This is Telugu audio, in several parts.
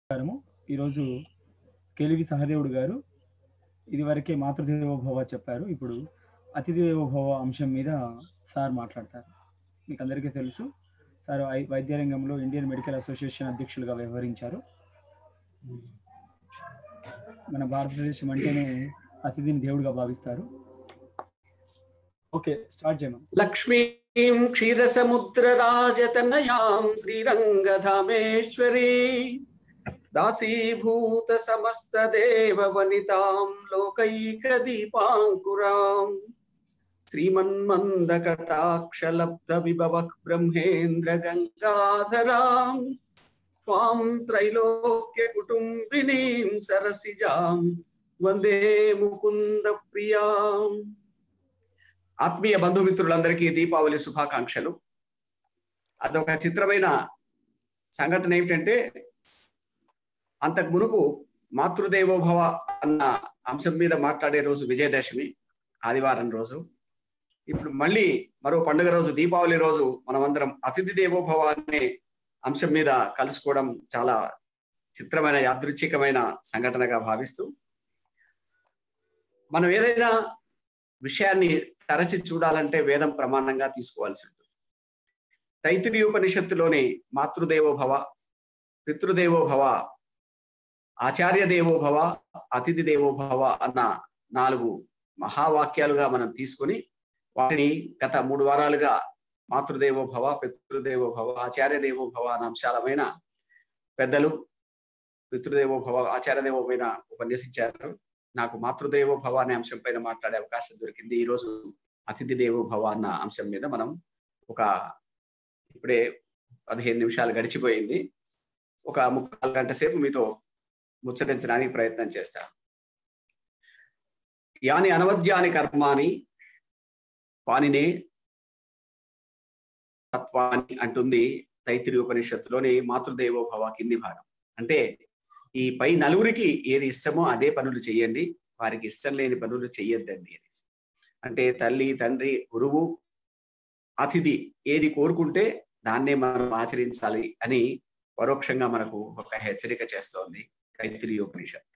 నమస్కారము ఈరోజు కెలివి సహదేవుడు గారు ఇదివరకే మాతృదేవోభవ చెప్పారు ఇప్పుడు అతిథి దేవోభవ అంశం మీద సార్ మాట్లాడతారు మీకు అందరికీ తెలుసు సార్ ఐ- వైద్య రంగంలో ఇండియన్ మెడికల్ అసోసియేషన్ అధ్యక్షులుగా వ్యవహరించారు మన భారతదేశం అంటేనే అతిథిని దేవుడిగా భావిస్తారు ఓకే స్టార్ట్ చేయమం లక్ష్మీం క్షీరసముద్రరాజతనయాం శ్రీరంగధామేశ్వరీ దాసీభూత సమస్తదేవ వనితాం లోకైకదీపాంకురాం శ్రీమన్మందకటాక్షలబ్ధ విభవ బ్రహ్మేంద్ర గంగాధరాం త్వాం త్రైలోక్య కుటుంబినీం సరసిజాం వందే ముకుంద ప్రియాం ఆత్మీయ బంధుమిత్రులందరికీ దీపావళి శుభాకాంక్షలు అదొక చిత్రమైన సంఘటన ఏమిటంటే అంతకు మునుపు మాతృదేవోభవ అన్న అంశం మీద మాట్లాడే రోజు విజయదశమి ఆదివారం రోజు ఇప్పుడు మళ్ళీ మరో పండుగ రోజు దీపావళి రోజు మనమందరం అతిథి దేవోభవ అనే అంశం మీద కలుసుకోవడం చాలా చిత్రమైన యాదృచ్ఛికమైన సంఘటనగా భావిస్తూ మనం ఏదైనా విషయాన్ని తరచి చూడాలంటే వేదం ప్రమాణంగా తీసుకోవాల్సి ఉంటుంది తైతిరి ఉపనిషత్తులోని మాతృదేవోభవ పితృదేవోభవ ఆచార్య దేవోభవ అతిథి దేవోభవ అన్న నాలుగు మహావాక్యాలుగా మనం తీసుకొని వాటిని గత మూడు వారాలుగా మాతృదేవోభవ పితృదేవోభవ ఆచార్య దేవోభవ అన్న అంశాలమైన పెద్దలు పితృదేవోభవ ఆచార్య దేవోపైన ఉపన్యసించారు నాకు మాతృదేవో భవ అనే అంశం పైన మాట్లాడే అవకాశం దొరికింది ఈ రోజు అతిథి దేవో భవ అన్న అంశం మీద మనం ఒక ఇప్పుడే పదిహేను నిమిషాలు గడిచిపోయింది ఒక ముక్కాలు గంట సేపు మీతో ముచ్చటించడానికి ప్రయత్నం చేస్తా యాని అనవద్యాని కర్మాని వానినే తత్వాన్ని అంటుంది తైతిరి ఉపనిషత్తులోని మాతృదేవో భవ కింది భాగం అంటే ఈ పై నలుగురికి ఏది ఇష్టమో అదే పనులు చేయండి వారికి ఇష్టం లేని పనులు చెయ్యొద్దండి అనేసి అంటే తల్లి తండ్రి గురువు అతిథి ఏది కోరుకుంటే దాన్నే మనం ఆచరించాలి అని పరోక్షంగా మనకు ఒక హెచ్చరిక చేస్తోంది కైత్రి ఉపనిషత్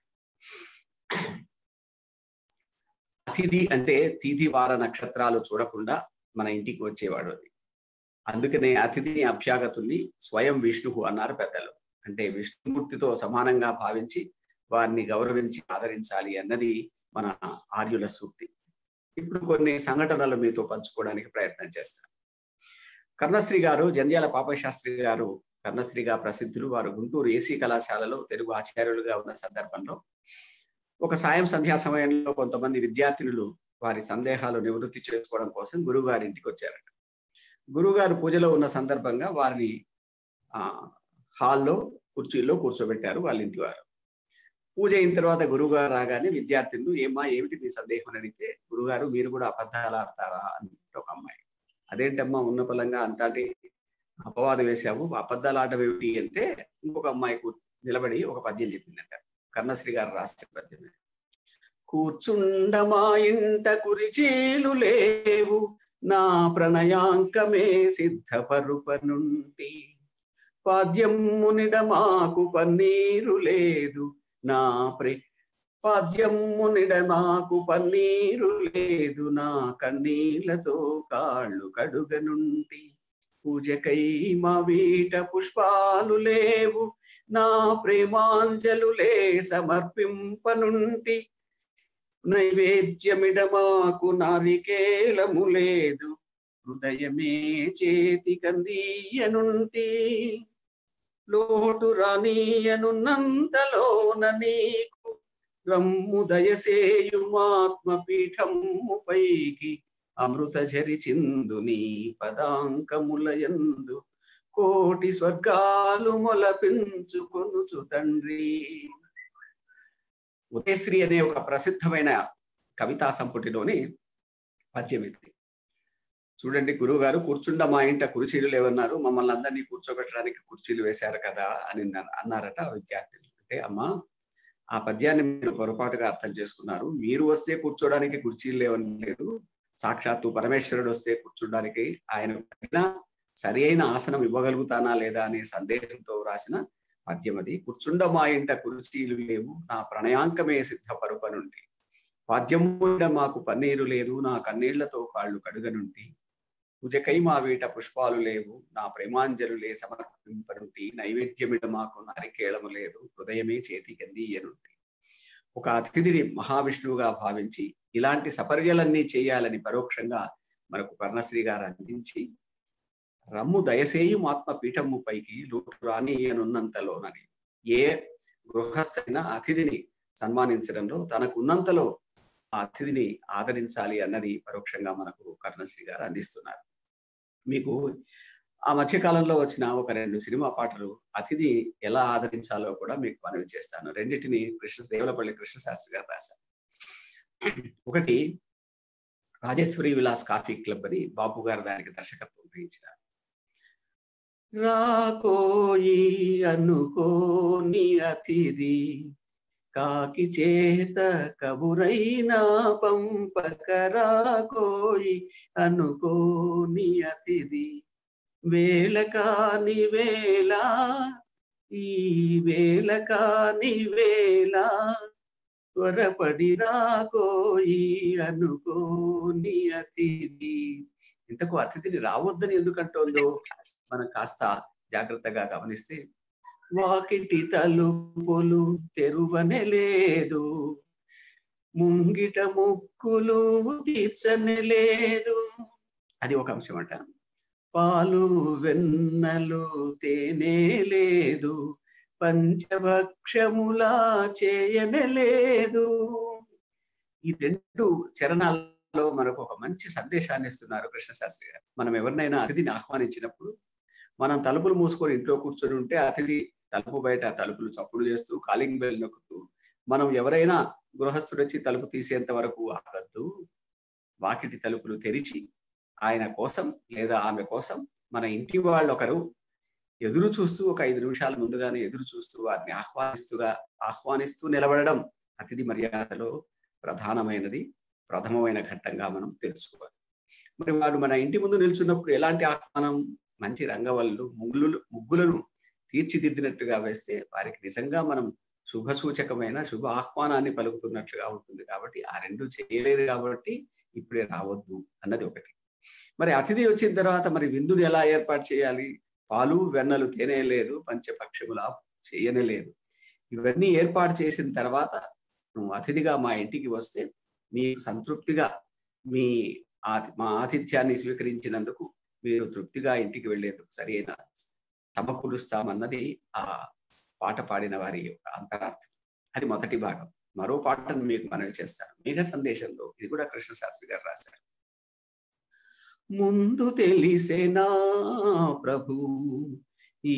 అతిథి అంటే తిథి వార నక్షత్రాలు చూడకుండా మన ఇంటికి వచ్చేవాడు అది అందుకనే అతిథిని అభ్యాగతుల్ని స్వయం విష్ణువు అన్నారు పెద్దలు అంటే విష్ణుమూర్తితో సమానంగా భావించి వారిని గౌరవించి ఆదరించాలి అన్నది మన ఆర్యుల సూక్తి ఇప్పుడు కొన్ని సంఘటనలు మీతో పంచుకోవడానికి ప్రయత్నం చేస్తాను కర్ణశ్రీ గారు జంధ్యాల పాపశాస్త్రి గారు కర్ణశ్రీగా ప్రసిద్ధులు వారు గుంటూరు ఏసీ కళాశాలలో తెలుగు ఆచార్యులుగా ఉన్న సందర్భంలో ఒక సాయం సంధ్యా సమయంలో కొంతమంది విద్యార్థినులు వారి సందేహాలు నివృత్తి చేసుకోవడం కోసం గురువుగారి ఇంటికి వచ్చారట గురువుగారు పూజలో ఉన్న సందర్భంగా వారిని ఆ హాల్లో కుర్చీల్లో కూర్చోబెట్టారు వాళ్ళ ఇంటి వారు పూజ అయిన తర్వాత గురువుగారు రాగానే విద్యార్థులు ఏమా ఏమిటి మీ సందేహం అని అడిగితే గురుగారు మీరు కూడా అబద్ధాలు ఆడతారా అని ఒక అమ్మాయి అదేంటమ్మా ఉన్న పలంగా అంతటి అపవాదం వేసావు అబద్ధాలు ఆడటం ఏమిటి అంటే ఇంకొక అమ్మాయి కూ- నిలబడి ఒక పద్యం చెప్పిందంట కర్ణశ్రీ గారు రాసిన పద్యం ఇది. కూర్చుండ మా ఇంట కురిచీలు లేవు నా ప్రణయాంకమే సిద్ధపరుపనుంటి పాద్యమునిడ మాకు పన్నీరు లేదు నా ప్రే పాద్యమునిడ మాకు పన్నీరు లేదు నా కన్నీళ్లతో కాళ్ళు కడుగనుంటి పూజకై మా వీట పుష్పాలు లేవు నా ప్రేమాంజలులే సమర్పింపనుంటి నైవేద్యమిడ మాకు నారికేలము లేదు హృదయమే చేతి కందీయనుంటి లోటు రానీయనున్నంతలోన నీకు రమ్ము దయసేయుమాత్మ పీఠము పైకి అమృత ఝరి చిందు నీ పదాంకములయందు కోటి స్వర్గాలు మొలపించుకొనుచు తండ్రి ఉదయశ్రీ అనే ఒక ప్రసిద్ధమైన కవితా సంపుటిలోని పద్యం ఇది చూడండి గురువు గారు కూర్చుండ మా ఇంట కుర్చీలు లేవన్నారు మమ్మల్ని అందరినీ కూర్చోబెట్టడానికి కుర్చీలు వేశారు కదా అని అన్న- అన్నారట ఆ విద్యార్థులు అంటే అమ్మా ఆ పద్యాన్ని మీరు పొరపాటుగా అర్థం చేసుకున్నారు మీరు వస్తే కూర్చోడానికి కుర్చీలు లేవని లేదు సాక్షాత్తు పరమేశ్వరుడు వస్తే కూర్చోడానికి ఆయన పైన సరి అయిన ఆసనం ఇవ్వగలుగుతానా లేదా అనే సందేహంతో రాసిన పద్యమది కూర్చుండ మా ఇంట కుర్చీలు లేవు నా ప్రణయాంకమే సిద్ధపరుపనుండి పాద్యముండ మాకు పన్నీరు లేదు నా కన్నీళ్లతో కాళ్ళు కడుగనుంటి పూజకై మా వీట పుష్పాలు లేవు నా ప్రేమాంజలులే సమర్పింపనుంటి నైవేద్యమిడ మాకు నారికేళము లేదు హృదయమే చేతికందీయనుంటి ఒక అతిథిని మహావిష్ణువుగా భావించి ఇలాంటి సపర్యలన్నీ చేయాలని పరోక్షంగా మనకు కర్ణశ్రీ గారు అందించి రమ్ము దయసేయు ఆత్మ పీఠము పైకి లోటు రాని అనున్నంతలోనని ఏ గృహస్థైన అతిథిని సన్మానించడంలో తనకు ఉన్నంతలో ఆ అతిథిని ఆదరించాలి అన్నది పరోక్షంగా మనకు కర్ణశ్రీ గారు అందిస్తున్నారు మీకు ఆ మధ్యకాలంలో వచ్చిన ఒక రెండు సినిమా పాటలు అతిథి ఎలా ఆదరించాలో కూడా మీకు మనవి చేస్తాను రెండింటిని కృష్ణ దేవులపల్లి కృష్ణశాస్త్రి గారు రాశారు ఒకటి రాజేశ్వరి విలాస్ కాఫీ క్లబ్ అని బాబు గారు దానికి దర్శకత్వం వహించినారు రాకోయి అనుకోని అతిథి కాకి చేత కబురైనా పంపక రాకోయి అనుకోని అతిథి వేల కాని వేళ ఈ వేల కాని వేళ త్వరపడి రాకోయి అనుకోని అతిథి ఇంతకు అతిథిని రావద్దని ఎందుకంటోందో మనం కాస్త జాగ్రత్తగా గమనిస్తే వాకిటి తలుపులు తెరువనే లేదు ముంగిట ముక్కులు తీర్చనే లేదు అది ఒక అంశం అంట పాలు వెన్నలు తేనే లేదు పంచభక్షములా చేయనే లేదు ఈ రెండు చరణాల్లో మనకు ఒక మంచి సందేశాన్ని ఇస్తున్నారు కృష్ణశాస్త్రి గారు మనం ఎవరినైనా అతిథిని ఆహ్వానించినప్పుడు మనం తలుపులు మూసుకొని ఇంట్లో కూర్చొని ఉంటే అతిథి తలుపు బయట తలుపులు చప్పుడు చేస్తూ కాలింగ్ బెల్ నొక్కుతూ మనం ఎవరైనా గృహస్థుడు వచ్చి తలుపు తీసేంత వరకు ఆగద్దు వాకిటి తలుపులు తెరిచి ఆయన కోసం లేదా ఆమె కోసం మన ఇంటి వాళ్ళు ఒకరు ఎదురు చూస్తూ ఒక ఐదు నిమిషాల ముందుగానే ఎదురు చూస్తూ వారిని ఆహ్వానిస్తూగా ఆహ్వానిస్తూ నిలబడడం అతిథి మర్యాదలో ప్రధానమైనది ప్రథమమైన ఘట్టంగా మనం తెలుసుకోవాలి మరి వాడు మన ఇంటి ముందు నిల్చున్నప్పుడు ఎలాంటి ఆహ్వానం మంచి రంగవల్లు ముగ్గులు ముగ్గులను తీర్చిదిద్దినట్టుగా వేస్తే వారికి నిజంగా మనం శుభ సూచకమైన శుభ ఆహ్వానాన్ని పలుకుతున్నట్లుగా ఉంటుంది కాబట్టి ఆ రెండు చేయలేదు కాబట్టి ఇప్పుడే రావద్దు అన్నది ఒకటి మరి అతిథి వచ్చిన తర్వాత మరి విందుని ఎలా ఏర్పాటు చేయాలి పాలు వెన్నలు తేనే లేదు పంచపక్షములా చేయనే లేదు ఇవన్నీ ఏర్పాటు చేసిన తర్వాత నువ్వు అతిథిగా మా ఇంటికి వస్తే మీకు సంతృప్తిగా మీ మా ఆతిథ్యాన్ని స్వీకరించినందుకు మీరు తృప్తిగా ఇంటికి వెళ్ళేందుకు సరైన సమకూరుస్తామన్నది ఆ పాట పాడిన వారి యొక్క అంతరార్థం అది మొదటి భాగం మరో పాటను మీకు మనవి చేస్తాను మేఘ సందేశంలో ఇది కూడా కృష్ణశాస్త్రి గారు రాశారు ముందు తెలిసేనా ప్రభు ఈ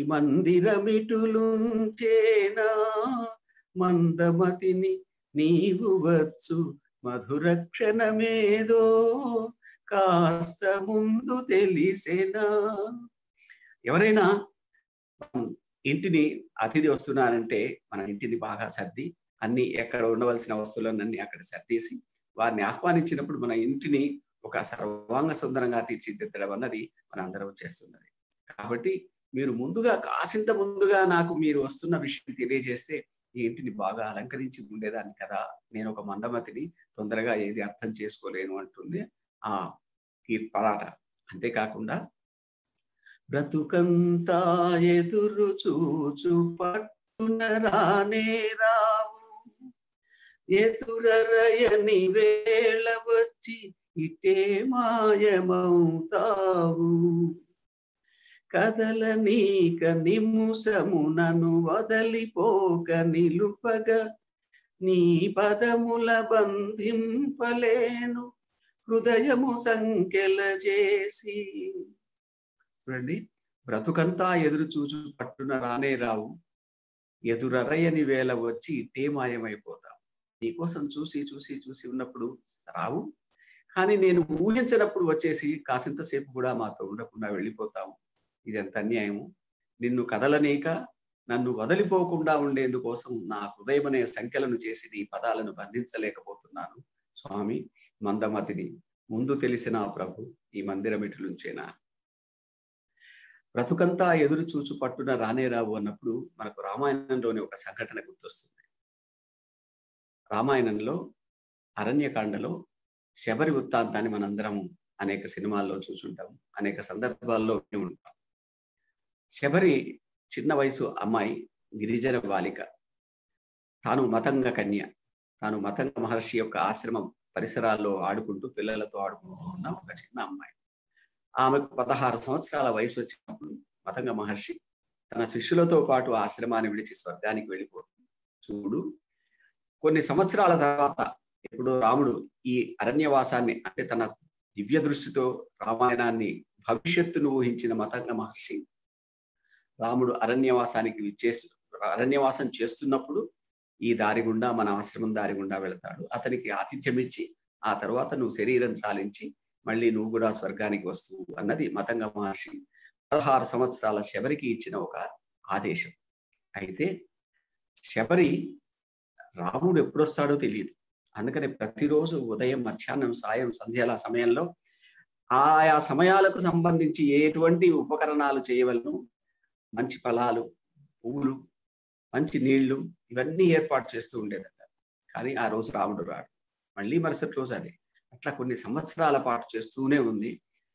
మందిరమిటులుంచేనా మందమతిని నీవు వచ్చు మధుర క్షణమేదో కాస్త ముందు తెలిసేనా ఎవరైనా ఇంటిని అతిథి వస్తున్నారంటే మన ఇంటిని బాగా సర్ది అన్ని ఎక్కడ ఉండవలసిన వస్తువులన్నీ అక్కడ సర్దేసి వారిని ఆహ్వానించినప్పుడు మన ఇంటిని ఒక సర్వాంగ సుందరంగా తీర్చిదిద్దడం అన్నది మన అందరం చేస్తున్నది కాబట్టి మీరు ముందుగా కాసింత ముందుగా నాకు మీరు వస్తున్న విషయం తెలియజేస్తే ఈ ఇంటిని బాగా అలంకరించి ఉండేదాన్ని కదా నేను ఒక మందమతిని తొందరగా ఏది అర్థం చేసుకోలేను అంటుంది ఆ ఈ పరాట అంతేకాకుండా బ్రతుకంతా ఎదురు చూచు పట్టున రానే రావు ఎదురరయని వేళ వచ్చి ఇటే మాయమవుతావు కదలనీక నిముసమునను వదలిపోక నిలుపగా నీ పదముల బంధింపలేను హృదయము సంఖ్యల చేసి చూడండి బ్రతుకంతా ఎదురు చూచు పట్టున రానే రావు ఎదురరయని వేళ వచ్చి ఇట్టే మాయమైపోతాం నీకోసం చూసి చూసి చూసి ఉన్నప్పుడు రావు కానీ నేను ఊహించినప్పుడు వచ్చేసి కాసింతసేపు కూడా మాతో ఉండకుండా వెళ్ళిపోతాము ఇది ఎంత అన్యాయము నిన్ను కదలనీక నన్ను వదిలిపోకుండా ఉండేందుకోసం నా హృదయం అనే సంఖ్యలను చేసి నీ పదాలను బంధించలేకపోతున్నాను స్వామి మందమతిని ముందు తెలిసిన ప్రభు ఈ మందిరం ఇటులుంచేనా బ్రతుకంతా ఎదురు చూచు పట్టున రానే రావు అన్నప్పుడు మనకు రామాయణంలోని ఒక సంఘటన గుర్తొస్తుంది రామాయణంలో అరణ్యకాండలో శబరి వృత్తాంతాన్ని మనందరం అనేక సినిమాల్లో చూసుంటాం అనేక సందర్భాల్లో విని ఉంటాం శబరి చిన్న వయసు అమ్మాయి గిరిజన బాలిక తాను మతంగ కన్య తాను మతంగ మహర్షి యొక్క ఆశ్రమం పరిసరాల్లో ఆడుకుంటూ పిల్లలతో ఆడుకుంటూ ఉన్న ఒక చిన్న అమ్మాయి ఆమెకు పదహారు సంవత్సరాల వయసు వచ్చినప్పుడు మతంగ మహర్షి తన శిష్యులతో పాటు ఆశ్రమాన్ని విడిచి స్వర్గానికి వెళ్ళిపోతుంది చూడు కొన్ని సంవత్సరాల తర్వాత ఎప్పుడో రాముడు ఈ అరణ్యవాసాన్ని అంటే తన దివ్య దృష్టితో రామాయణాన్ని భవిష్యత్తును ఊహించిన మతంగ మహర్షి రాముడు అరణ్యవాసానికి విచ్చేసి అరణ్యవాసం చేస్తున్నప్పుడు ఈ దారి గుండా మన ఆశ్రమం దారి గుండా వెళతాడు అతనికి ఆతిథ్యం ఇచ్చి ఆ తర్వాత నువ్వు శరీరం చాలించి మళ్ళీ నువ్వు కూడా స్వర్గానికి వస్తువు అన్నది మతంగ మహర్షి పదహారు సంవత్సరాల శబరికి ఇచ్చిన ఒక ఆదేశం అయితే శబరి రాముడు ఎప్పుడొస్తాడో తెలియదు అందుకని ప్రతిరోజు ఉదయం మధ్యాహ్నం సాయం సంధ్యాల సమయంలో ఆయా సమయాలకు సంబంధించి ఎటువంటి ఉపకరణాలు చేయవలను మంచి ఫలాలు పువ్వులు మంచి నీళ్లు ఇవన్నీ ఏర్పాటు చేస్తూ ఉండేదట కానీ ఆ రోజు రాముడు రాడు మళ్ళీ మరుసటి రోజు అదే అట్లా కొన్ని సంవత్సరాల పాటు చేస్తూనే ఉంది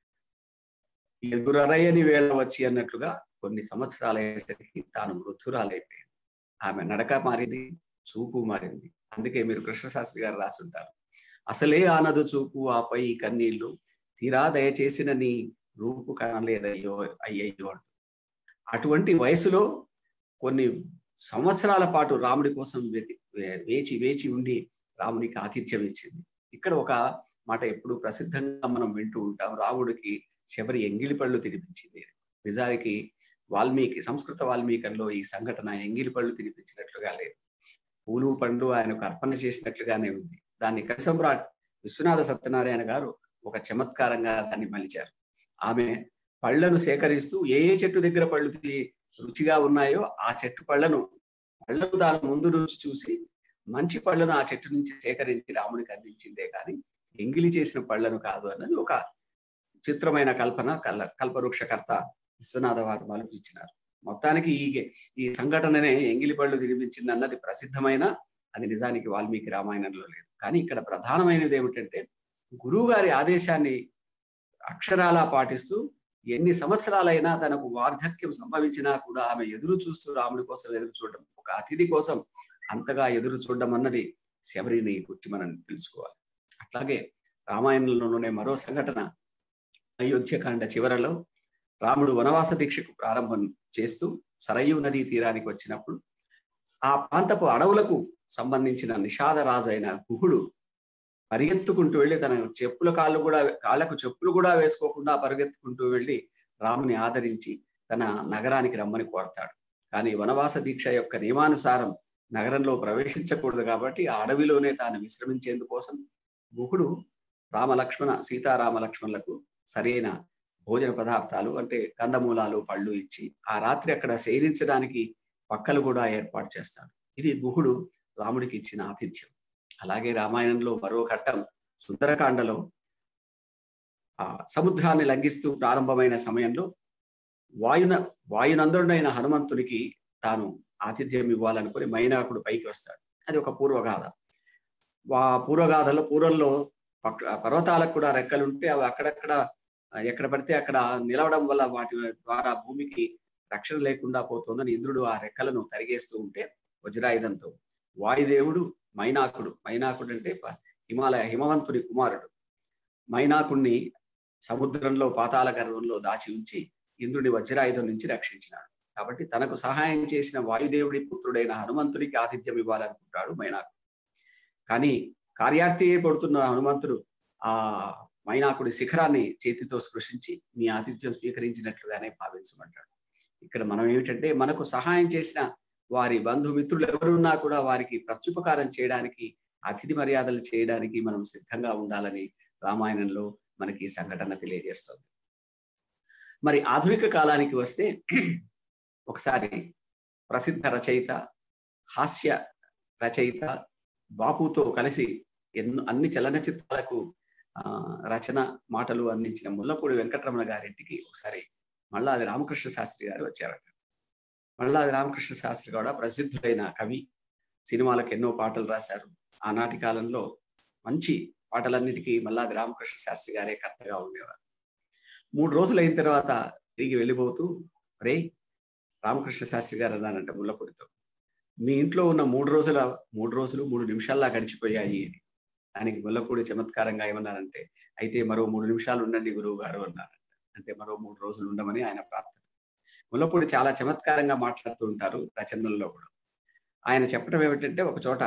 ఎదురరయని వేళ వచ్చి అన్నట్లుగా కొన్ని సంవత్సరాలు అయ్యేసరికి తాను మృతురాలైపోయింది ఆమె నడక మారింది చూపు మారింది అందుకే మీరు కృష్ణశాస్త్రి గారు రాసుంటారు అసలే ఆనదు చూపు ఆపై కన్నీళ్లు తీరా దయచేసిన నీ రూపు కనలేదయ్యో అయ్యయ్యో అంటూ అటువంటి వయసులో కొన్ని సంవత్సరాల పాటు రాముడి కోసం వేచి వేచి ఉండి రామునికి ఆతిథ్యం ఇచ్చింది ఇక్కడ ఒక మాట ఎప్పుడు ప్రసిద్ధంగా మనం వింటూ ఉంటాం రాముడికి శబరి ఎంగిలి పళ్ళు తినిపించింది నిజానికి వాల్మీకి సంస్కృత వాల్మీకంలో ఈ సంఘటన ఎంగిలి పళ్ళు తినిపించినట్లుగా లేదు పూలు పండ్లు ఆయనకు అర్పణ చేసినట్లుగానే ఉంది దాన్ని కవిసమ్రాట్ విశ్వనాథ సత్యనారాయణ గారు ఒక చమత్కారంగా దాన్ని మలిచారు ఆమె పళ్ళను సేకరిస్తూ ఏ ఏ చెట్టు దగ్గర పళ్ళు రుచిగా ఉన్నాయో ఆ చెట్టు పళ్ళను పళ్ళను తాను ముందు రుచి చూసి మంచి పళ్ళను ఆ చెట్టు నుంచి సేకరించి రాముడికి అందించిందే కానీ ఎంగిలి చేసిన పళ్ళను కాదు అన్నది ఒక చిత్రమైన కల్పన కల్ కల్పవృక్షకర్త విశ్వనాథ వారు ఆలోచించినారు మొత్తానికి ఈ ఈ సంఘటననే ఎంగిలి పళ్ళు తినిపించింది అన్నది ప్రసిద్ధమైన అది నిజానికి వాల్మీకి రామాయణంలో లేదు కానీ ఇక్కడ ప్రధానమైనది ఏమిటంటే గురువు గారి ఆదేశాన్ని అక్షరాలా పాటిస్తూ ఎన్ని సంవత్సరాలైనా తనకు వార్ధక్యం సంభవించినా కూడా ఆమె ఎదురు చూస్తూ రాముడి కోసం ఎదురు చూడడం ఒక అతిథి కోసం అంతగా ఎదురు చూడడం అన్నది శబరిని గుర్తి మనం తెలుసుకోవాలి అట్లాగే రామాయణంలోనే మరో సంఘటన అయోధ్యకాండ చివరలో రాముడు వనవాస దీక్షకు ప్రారంభం చేస్తూ సరయూ నదీ తీరానికి వచ్చినప్పుడు ఆ ప్రాంతపు అడవులకు సంబంధించిన నిషాద రాజు అయిన గుహుడు పరిగెత్తుకుంటూ వెళ్ళి తన చెప్పుల కాళ్ళు కూడా కాళ్ళకు చెప్పులు కూడా వేసుకోకుండా పరిగెత్తుకుంటూ వెళ్ళి రాముని ఆదరించి తన నగరానికి రమ్మని కోరతాడు కానీ వనవాస దీక్ష యొక్క నియమానుసారం నగరంలో ప్రవేశించకూడదు కాబట్టి ఆ అడవిలోనే తాను విశ్రమించేందుకోసం గుహుడు రామలక్ష్మణ సీతారామ లక్ష్మణులకు సరైన భోజన పదార్థాలు అంటే కందమూలాలు పళ్ళు ఇచ్చి ఆ రాత్రి అక్కడ శయనించడానికి పక్కలు కూడా ఏర్పాటు చేస్తాడు ఇది గుహుడు రాముడికి ఇచ్చిన ఆతిథ్యం అలాగే రామాయణంలో మరో ఘట్టం సుందరకాండలో ఆ సముద్రాన్ని లంఘిస్తూ ప్రారంభమైన సమయంలో వాయున వాయునందుడైన హనుమంతునికి తాను ఆతిథ్యం ఇవ్వాలనుకుని మైనాకుడు పైకి వస్తాడు అది ఒక పూర్వగాథ వా పూర్వగాథలో పూర్వంలో పర్వతాలకు కూడా రెక్కలుంటే అవి అక్కడక్కడ ఎక్కడ పడితే అక్కడ నిలవడం వల్ల వాటి ద్వారా భూమికి రక్షణ లేకుండా పోతుందని ఇంద్రుడు ఆ రెక్కలను తరిగేస్తూ ఉంటే వజ్రాయుధంతో వాయుదేవుడు మైనాకుడు మైనాకుడు అంటే హిమాలయ హిమవంతుడి కుమారుడు మైనాకుడిని సముద్రంలో పాతాల గర్వంలో దాచి ఉంచి ఇంద్రుడి వజ్రాయుధం నుంచి రక్షించినాడు కాబట్టి తనకు సహాయం చేసిన వాయుదేవుడి పుత్రుడైన హనుమంతుడికి ఆతిథ్యం ఇవ్వాలనుకుంటాడు మైనాకుడు కానీ కార్యార్థి పడుతున్న హనుమంతుడు ఆ మైనాకుడి శిఖరాన్ని చేతితో స్పృశించి మీ ఆతిథ్యం స్వీకరించినట్లుగానే భావించమంటాడు ఇక్కడ మనం ఏమిటంటే మనకు సహాయం చేసిన వారి బంధుమిత్రులు ఎవరున్నా కూడా వారికి ప్రత్యుపకారం చేయడానికి అతిథి మర్యాదలు చేయడానికి మనం సిద్ధంగా ఉండాలని రామాయణంలో మనకి ఈ సంఘటన తెలియజేస్తుంది మరి ఆధునిక కాలానికి వస్తే ఒకసారి ప్రసిద్ధ రచయిత హాస్య రచయిత బాపుతో కలిసి ఎన్నో అన్ని చలనచిత్రాలకు ఆ రచన మాటలు అందించిన ముల్లపూడి వెంకటరమణ గారింటికి ఒకసారి మళ్ళాది రామకృష్ణ శాస్త్రి గారు వచ్చారట మళ్ళాది రామకృష్ణ శాస్త్రి కూడా ప్రసిద్ధుడైన కవి సినిమాలకు ఎన్నో పాటలు రాశారు ఆనాటి కాలంలో మంచి పాటలన్నిటికీ మల్లాది రామకృష్ణ శాస్త్రి గారే కర్తగా ఉండేవారు మూడు రోజులు అయిన తర్వాత తిరిగి వెళ్ళిపోతూ రే రామకృష్ణ శాస్త్రి గారు అన్నారంట ముళ్ళపూడితో మీ ఇంట్లో ఉన్న మూడు రోజుల మూడు రోజులు మూడు నిమిషాల్లా గడిచిపోయాయి అని దానికి ముళ్ళపూడి చమత్కారంగా ఏమన్నారంటే అయితే మరో మూడు నిమిషాలు ఉండండి గురువు గారు అన్నారంట అంటే మరో మూడు రోజులు ఉండమని ఆయన ప్రార్థన ముళ్ళపూడి చాలా చమత్కారంగా మాట్లాడుతూ ఉంటారు రచనల్లో కూడా ఆయన చెప్పడం ఏమిటంటే ఒక చోట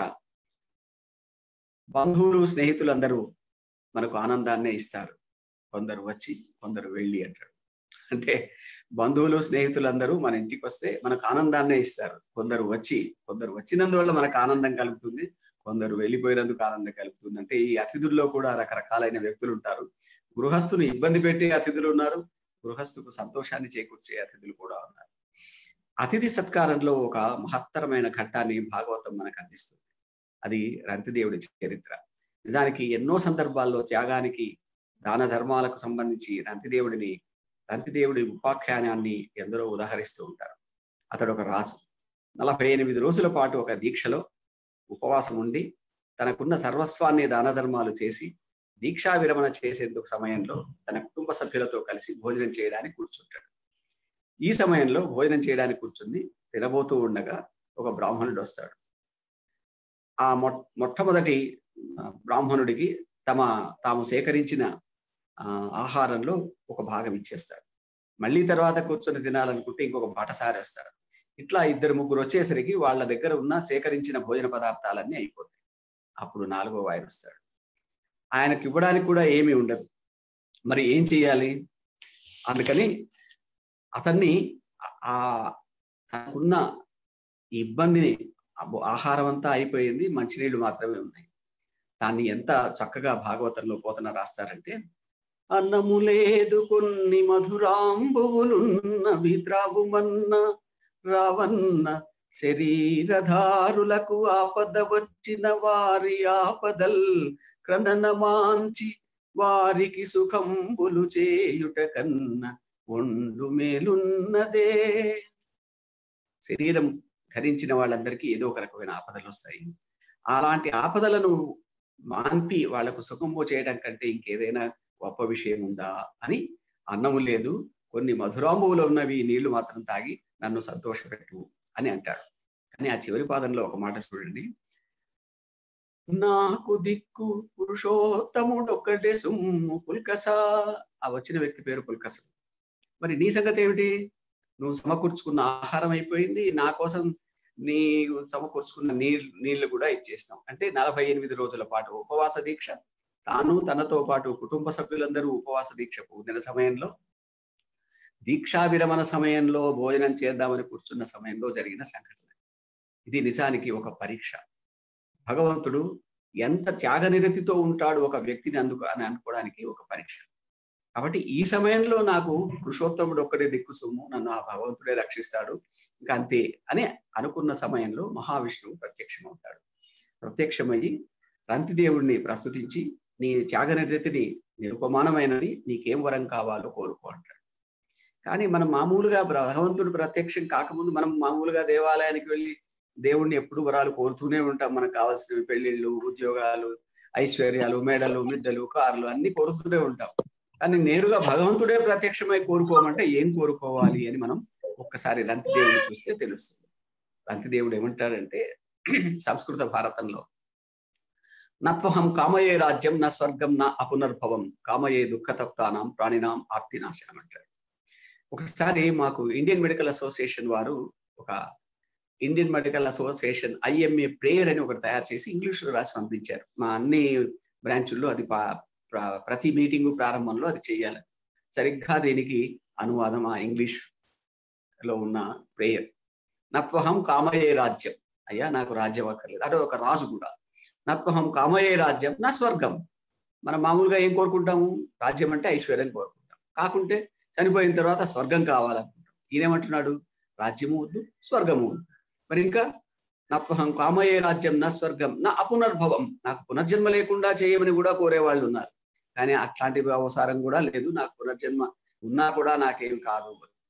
బంధువులు స్నేహితులు అందరూ మనకు ఆనందాన్నే ఇస్తారు కొందరు వచ్చి కొందరు వెళ్ళి అంటాడు అంటే బంధువులు స్నేహితులందరూ మన ఇంటికి వస్తే మనకు ఆనందాన్నే ఇస్తారు కొందరు వచ్చి కొందరు వచ్చినందువల్ల మనకు ఆనందం కలుగుతుంది కొందరు వెళ్ళిపోయినందుకు ఆనందం కలుగుతుంది అంటే ఈ అతిథుల్లో కూడా రకరకాలైన వ్యక్తులు ఉంటారు గృహస్థుని ఇబ్బంది పెట్టే అతిథులు ఉన్నారు గృహస్థుకు సంతోషాన్ని చేకూర్చే అతిథులు కూడా ఉన్నారు అతిథి సత్కారంలో ఒక మహత్తరమైన ఘట్టాన్ని భాగవతం మనకు అందిస్తుంది అది రంతిదేవుడి చరిత్ర నిజానికి ఎన్నో సందర్భాల్లో త్యాగానికి దాన ధర్మాలకు సంబంధించి రంతిదేవుడిని రంతిదేవుడి ఉపాఖ్యానాన్ని ఎందరో ఉదాహరిస్తూ ఉంటారు అతడు ఒక రాజు నలభై ఎనిమిది రోజుల పాటు ఒక దీక్షలో ఉపవాసం ఉండి తనకున్న సర్వస్వాన్ని దాన ధర్మాలు చేసి దీక్షా విరమణ చేసేందుకు సమయంలో తన కుటుంబ సభ్యులతో కలిసి భోజనం చేయడానికి కూర్చుంటాడు ఈ సమయంలో భోజనం చేయడానికి కూర్చుని తినబోతూ ఉండగా ఒక బ్రాహ్మణుడు వస్తాడు ఆ మొ మొట్టమొదటి బ్రాహ్మణుడికి తమ తాము సేకరించిన ఆహారంలో ఒక భాగం ఇచ్చేస్తాడు మళ్ళీ తర్వాత కూర్చొని తినాలనుకుంటే ఇంకొక బాటసారి వస్తాడు ఇట్లా ఇద్దరు ముగ్గురు వచ్చేసరికి వాళ్ళ దగ్గర ఉన్న సేకరించిన భోజన పదార్థాలన్నీ అయిపోతాయి అప్పుడు నాలుగో ఆయన వస్తాడు ఆయనకు ఇవ్వడానికి కూడా ఏమీ ఉండదు మరి ఏం చెయ్యాలి అందుకని అతన్ని ఆ తనకున్న ఇబ్బందిని ఆహారం అంతా అయిపోయింది మంచినీళ్ళు మాత్రమే ఉన్నాయి దాన్ని ఎంత చక్కగా భాగవతంలో పోతన రాస్తారంటే అన్నము లేదు కొన్ని మధురాంబువులున్న విద్రావుమన్న రావన్న శరీరధారులకు ఆపద వచ్చిన వారి ఆపదల్ క్రననమాంచి వారికి సుఖంబులు చేయుట కన్న ఒండు మేలున్నదే శరీరం ధరించిన వాళ్ళందరికీ ఏదో ఒక రకమైన ఆపదలు వస్తాయి అలాంటి ఆపదలను మాన్పి వాళ్లకు సుఖంబు చేయడం కంటే ఇంకేదైనా గొప్ప విషయం ఉందా అని అన్నము లేదు కొన్ని మధురాంబువులో ఉన్నవి నీళ్లు మాత్రం తాగి నన్ను సంతోషపెట్టు అని అంటాడు కానీ ఆ చివరి పాదంలో ఒక మాట చూడండి నాకు దిక్కు పురుషోత్తముడు ఒక్కటే సుమ్ము పుల్కస ఆ వచ్చిన వ్యక్తి పేరు పుల్కస మరి నీ సంగతి ఏమిటి నువ్వు సమకూర్చుకున్న ఆహారం అయిపోయింది నా కోసం నీ సమకూర్చుకున్న నీళ్ళు నీళ్లు కూడా ఇచ్చేస్తాం అంటే నలభై ఎనిమిది రోజుల పాటు ఉపవాస దీక్ష తాను తనతో పాటు కుటుంబ సభ్యులందరూ ఉపవాస దీక్ష పొందిన సమయంలో దీక్షా విరమణ సమయంలో భోజనం చేద్దామని కూర్చున్న సమయంలో జరిగిన సంఘటన ఇది నిజానికి ఒక పరీక్ష భగవంతుడు ఎంత త్యాగనిరతితో ఉంటాడు ఒక వ్యక్తిని అందుకు అని అనుకోవడానికి ఒక పరీక్ష కాబట్టి ఈ సమయంలో నాకు పురుషోత్తముడు ఒక్కడే దిక్కు సొమ్ము నన్ను ఆ భగవంతుడే రక్షిస్తాడు ఇంకా అంతే అని అనుకున్న సమయంలో మహావిష్ణువు ప్రత్యక్షమవుతాడు ప్రత్యక్షమయ్యి రంతిదేవుడిని ప్రస్తుతించి నీ త్యాగనిరతిని నిరుపమానమైనది నీకేం వరం కావాలో కోరుకో అంటాడు కానీ మనం మామూలుగా భగవంతుడు ప్రత్యక్షం కాకముందు మనం మామూలుగా దేవాలయానికి వెళ్ళి దేవుణ్ణి ఎప్పుడు వరాలు కోరుతూనే ఉంటాం మనకు కావాల్సినవి పెళ్లిళ్ళు ఉద్యోగాలు ఐశ్వర్యాలు మేడలు మిద్దలు కార్లు అన్ని కోరుతూనే ఉంటాం కానీ నేరుగా భగవంతుడే ప్రత్యక్షమై కోరుకోమంటే ఏం కోరుకోవాలి అని మనం ఒక్కసారి రంతిదేవుడు చూస్తే తెలుస్తుంది రంతిదేవుడు ఏమంటాడంటే సంస్కృత భారతంలో నత్వహం కామయే రాజ్యం నా స్వర్గం నా అపునర్భవం కామయే దుఃఖతప్తానం ప్రాణినాం ఆర్తినాశనం అంటాడు ఒకసారి మాకు ఇండియన్ మెడికల్ అసోసియేషన్ వారు ఒక Indian medical association IMA prayer అని ఒకటి తయారు చేసి ఇంగ్లీష్లో రాసి పంపించారు మా అన్ని బ్రాంచుల్లో అది ప్రతి మీటింగు ప్రారంభంలో అది చేయాలి సరిగ్గా దీనికి అనువాదం ఆ ఇంగ్లీష్ లో ఉన్న ప్రేయర్ నత్వహం కామయే రాజ్యం అయ్యా నాకు రాజ్యం అక్కర్లేదు అంటే ఒక రాజు కూడా నత్వహం కామయే రాజ్యం నా స్వర్గం మనం మామూలుగా ఏం కోరుకుంటాము రాజ్యం అంటే ఐశ్వర్యం కోరుకుంటాం కాకుంటే చనిపోయిన తర్వాత స్వర్గం కావాలనుకుంటాం ఈయనేమంటున్నాడు రాజ్యము వద్దు స్వర్గము వద్దు మరి ఇంకా నత్వహం కామయే రాజ్యం నా స్వర్గం నా అపునర్భవం నాకు పునర్జన్మ లేకుండా చేయమని కూడా కోరేవాళ్ళు ఉన్నారు కానీ అట్లాంటి అవసరం కూడా లేదు నాకు పునర్జన్మ ఉన్నా కూడా నాకేం కాదు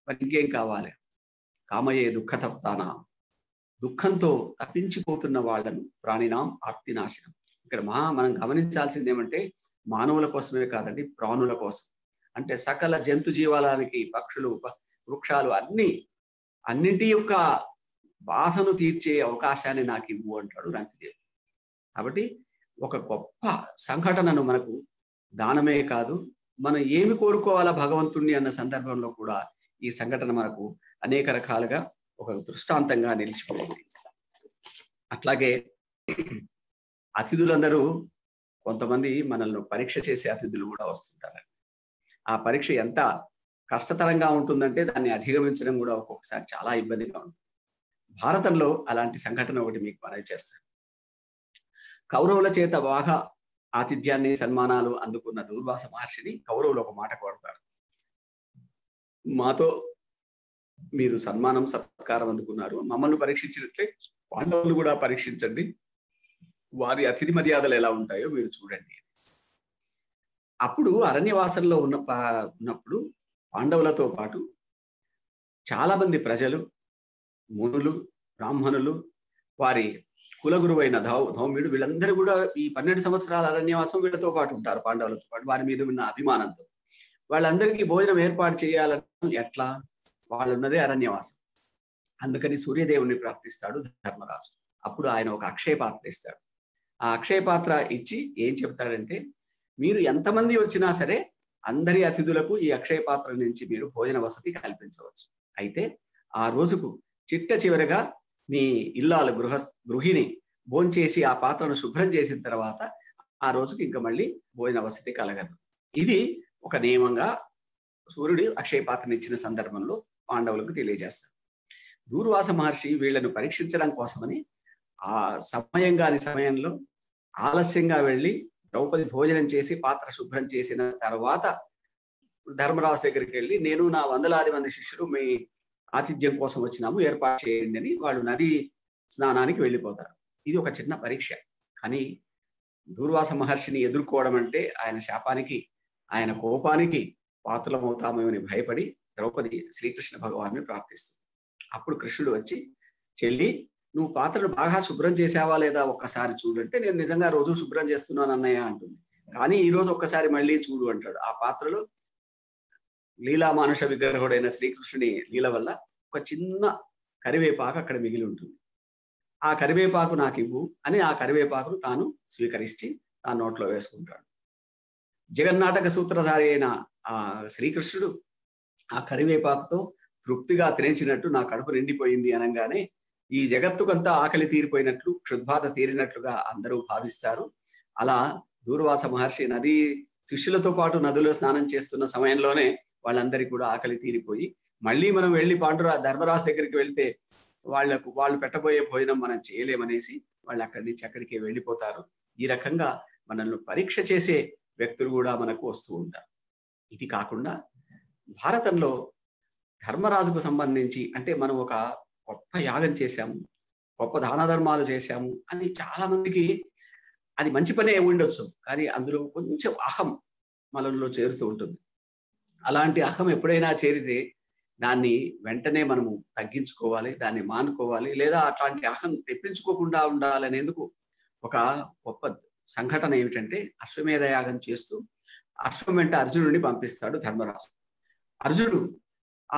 మరి ఇంకేం కావాలి కామయే దుఃఖతప్తాన దుఃఖంతో తప్పించిపోతున్న వాళ్ళను ప్రాణినాం ఆర్తినాశనం ఇక్కడ మహా మనం గమనించాల్సింది ఏమంటే మానవుల కోసమే కాదండి ప్రాణుల కోసం అంటే సకల జంతు జీవాలకి పక్షులు ప- వృక్షాలు అన్ని అన్నింటి యొక్క బాధను తీర్చే అవకాశాన్ని నాకు ఇవ్వు అంటాడు రంతిదేవుడు కాబట్టి ఒక గొప్ప సంఘటనను మనకు దానమే కాదు మనం ఏమి కోరుకోవాలా భగవంతుణ్ణి అన్న సందర్భంలో కూడా ఈ సంఘటన మనకు అనేక రకాలుగా ఒక దృష్టాంతంగా నిలిచిపోయింది అట్లాగే అతిథులందరూ కొంతమంది మనల్ని పరీక్ష చేసే అతిథులు కూడా వస్తుంటారు ఆ పరీక్ష ఎంత కష్టతరంగా ఉంటుందంటే దాన్ని అధిగమించడం కూడా ఒక్కొక్కసారి చాలా ఇబ్బందిగా ఉంటుంది భారతంలో అలాంటి సంఘటన ఒకటి మీకు మనవి చేస్తాను కౌరవుల చేత బాగా ఆతిథ్యాన్ని సన్మానాలు అందుకున్న దూర్వాస మహర్షిని కౌరవులు ఒక మాట కోరుతారు మాతో మీరు సన్మానం సత్కారం అందుకున్నారు మమ్మల్ని పరీక్షించినట్లే పాండవులు కూడా పరీక్షించండి వారి అతిథి మర్యాదలు ఎలా ఉంటాయో మీరు చూడండి అప్పుడు అరణ్యవాసంలో ఉన్న పా- ఉన్నప్పుడు పాండవులతో పాటు చాలా మంది ప్రజలు మునులు బ్రాహ్మణులు వారి కులగురువైన ధౌ ధౌమ్యుడు వీళ్ళందరూ కూడా ఈ పన్నెండు సంవత్సరాల అరణ్యవాసం వీళ్ళతో పాటు ఉంటారు పాండవులతో పాటు వారి మీద ఉన్న అభిమానంతో వాళ్ళందరికీ భోజనం ఏర్పాటు చేయాలని ఎట్లా వాళ్ళు ఉన్నదే అరణ్యవాసం అందుకని సూర్యదేవుని ప్రార్థిస్తాడు ధర్మరాజు అప్పుడు ఆయన ఒక అక్షయ పాత్ర ఇస్తాడు ఆ అక్షయ పాత్ర ఇచ్చి ఏం చెప్తాడంటే మీరు ఎంతమంది వచ్చినా సరే అందరి అతిథులకు ఈ అక్షయ పాత్ర నుంచి మీరు భోజన వసతి కల్పించవచ్చు అయితే ఆ రోజుకు చిట్ట చివరగా మీ ఇల్లాలు గృహ గృహిణి భోంచేసి ఆ పాత్రను శుభ్రం చేసిన తర్వాత ఆ రోజుకి ఇంకా మళ్ళీ భోజన వసతి కలగదు ఇది ఒక నియమంగా సూర్యుడు అక్షయ పాత్రను ఇచ్చిన సందర్భంలో పాండవులకు తెలియజేస్తారు దూర్వాస మహర్షి వీళ్ళను పరీక్షించడం కోసమని ఆ సమయం కాని సమయంలో ఆలస్యంగా వెళ్ళి ద్రౌపది భోజనం చేసి పాత్ర శుభ్రం చేసిన తర్వాత ధర్మరాజు దగ్గరికి వెళ్ళి నేను నా వందలాది మంది శిష్యులు మీ ఆతిథ్యం కోసం వచ్చినాము ఏర్పాటు చేయండి అని వాళ్ళు నది స్నానానికి వెళ్ళిపోతారు ఇది ఒక చిన్న పరీక్ష కానీ దూర్వాస మహర్షిని ఎదుర్కోవడం అంటే ఆయన శాపానికి ఆయన కోపానికి పాత్రలమవుతామేమో అని భయపడి ద్రౌపది శ్రీకృష్ణ భగవాన్ని ప్రార్థిస్తుంది అప్పుడు కృష్ణుడు వచ్చి చెల్లి నువ్వు పాత్రలు బాగా శుభ్రం చేసావా లేదా ఒక్కసారి చూడంటే నేను నిజంగా రోజు శుభ్రం చేస్తున్నాను అన్నయ్య అంటుంది కానీ ఈ రోజు ఒక్కసారి మళ్ళీ చూడు అంటాడు ఆ పాత్రలో లీలా మానుష విగ్రహుడైన శ్రీకృష్ణుని లీల వల్ల ఒక చిన్న కరివేపాకు అక్కడ మిగిలి ఉంటుంది ఆ కరివేపాకు నాకు ఇవ్వు అని ఆ కరివేపాకును తాను స్వీకరించి ఆ నోట్లో వేసుకుంటాడు జగన్నాటక సూత్రధారి అయిన ఆ శ్రీకృష్ణుడు ఆ కరివేపాకుతో తృప్తిగా తినేచినట్టు నా కడుపు నిండిపోయింది అనగానే ఈ జగత్తుకంతా ఆకలి తీరిపోయినట్లు క్షుద్బాధ తీరినట్లుగా అందరూ భావిస్తారు అలా దూర్వాస మహర్షి నది శిష్యులతో పాటు నదిలో స్నానం చేస్తున్న సమయంలోనే వాళ్ళందరికీ కూడా ఆకలి తీరిపోయి మళ్ళీ మనం వెళ్ళి పాండురా ధర్మరాజు దగ్గరికి వెళ్తే వాళ్లకు వాళ్ళు పెట్టబోయే భోజనం మనం చేయలేమనేసి వాళ్ళు అక్కడి నుంచి అక్కడికి వెళ్ళిపోతారు ఈ రకంగా మనల్ని పరీక్ష చేసే వ్యక్తులు కూడా మనకు వస్తూ ఉంటారు ఇది కాకుండా భారతంలో ధర్మరాజుకు సంబంధించి అంటే మనం ఒక గొప్ప యాగం చేశాము గొప్ప దాన ధర్మాలు చేశాము అని చాలా మందికి అది మంచి పనే ఉండొచ్చు కానీ అందులో కొంచెం అహం మనలో చేరుతూ ఉంటుంది అలాంటి అహం ఎప్పుడైనా చేరితే దాన్ని వెంటనే మనము తగ్గించుకోవాలి దాన్ని మానుకోవాలి లేదా అట్లాంటి అహం తెప్పించుకోకుండా ఉండాలనేందుకు ఒక గొప్ప సంఘటన ఏమిటంటే అశ్వమేధ యాగం చేస్తూ అశ్వం వెంట అర్జునుడిని పంపిస్తాడు ధర్మరాజు అర్జునుడు ఆ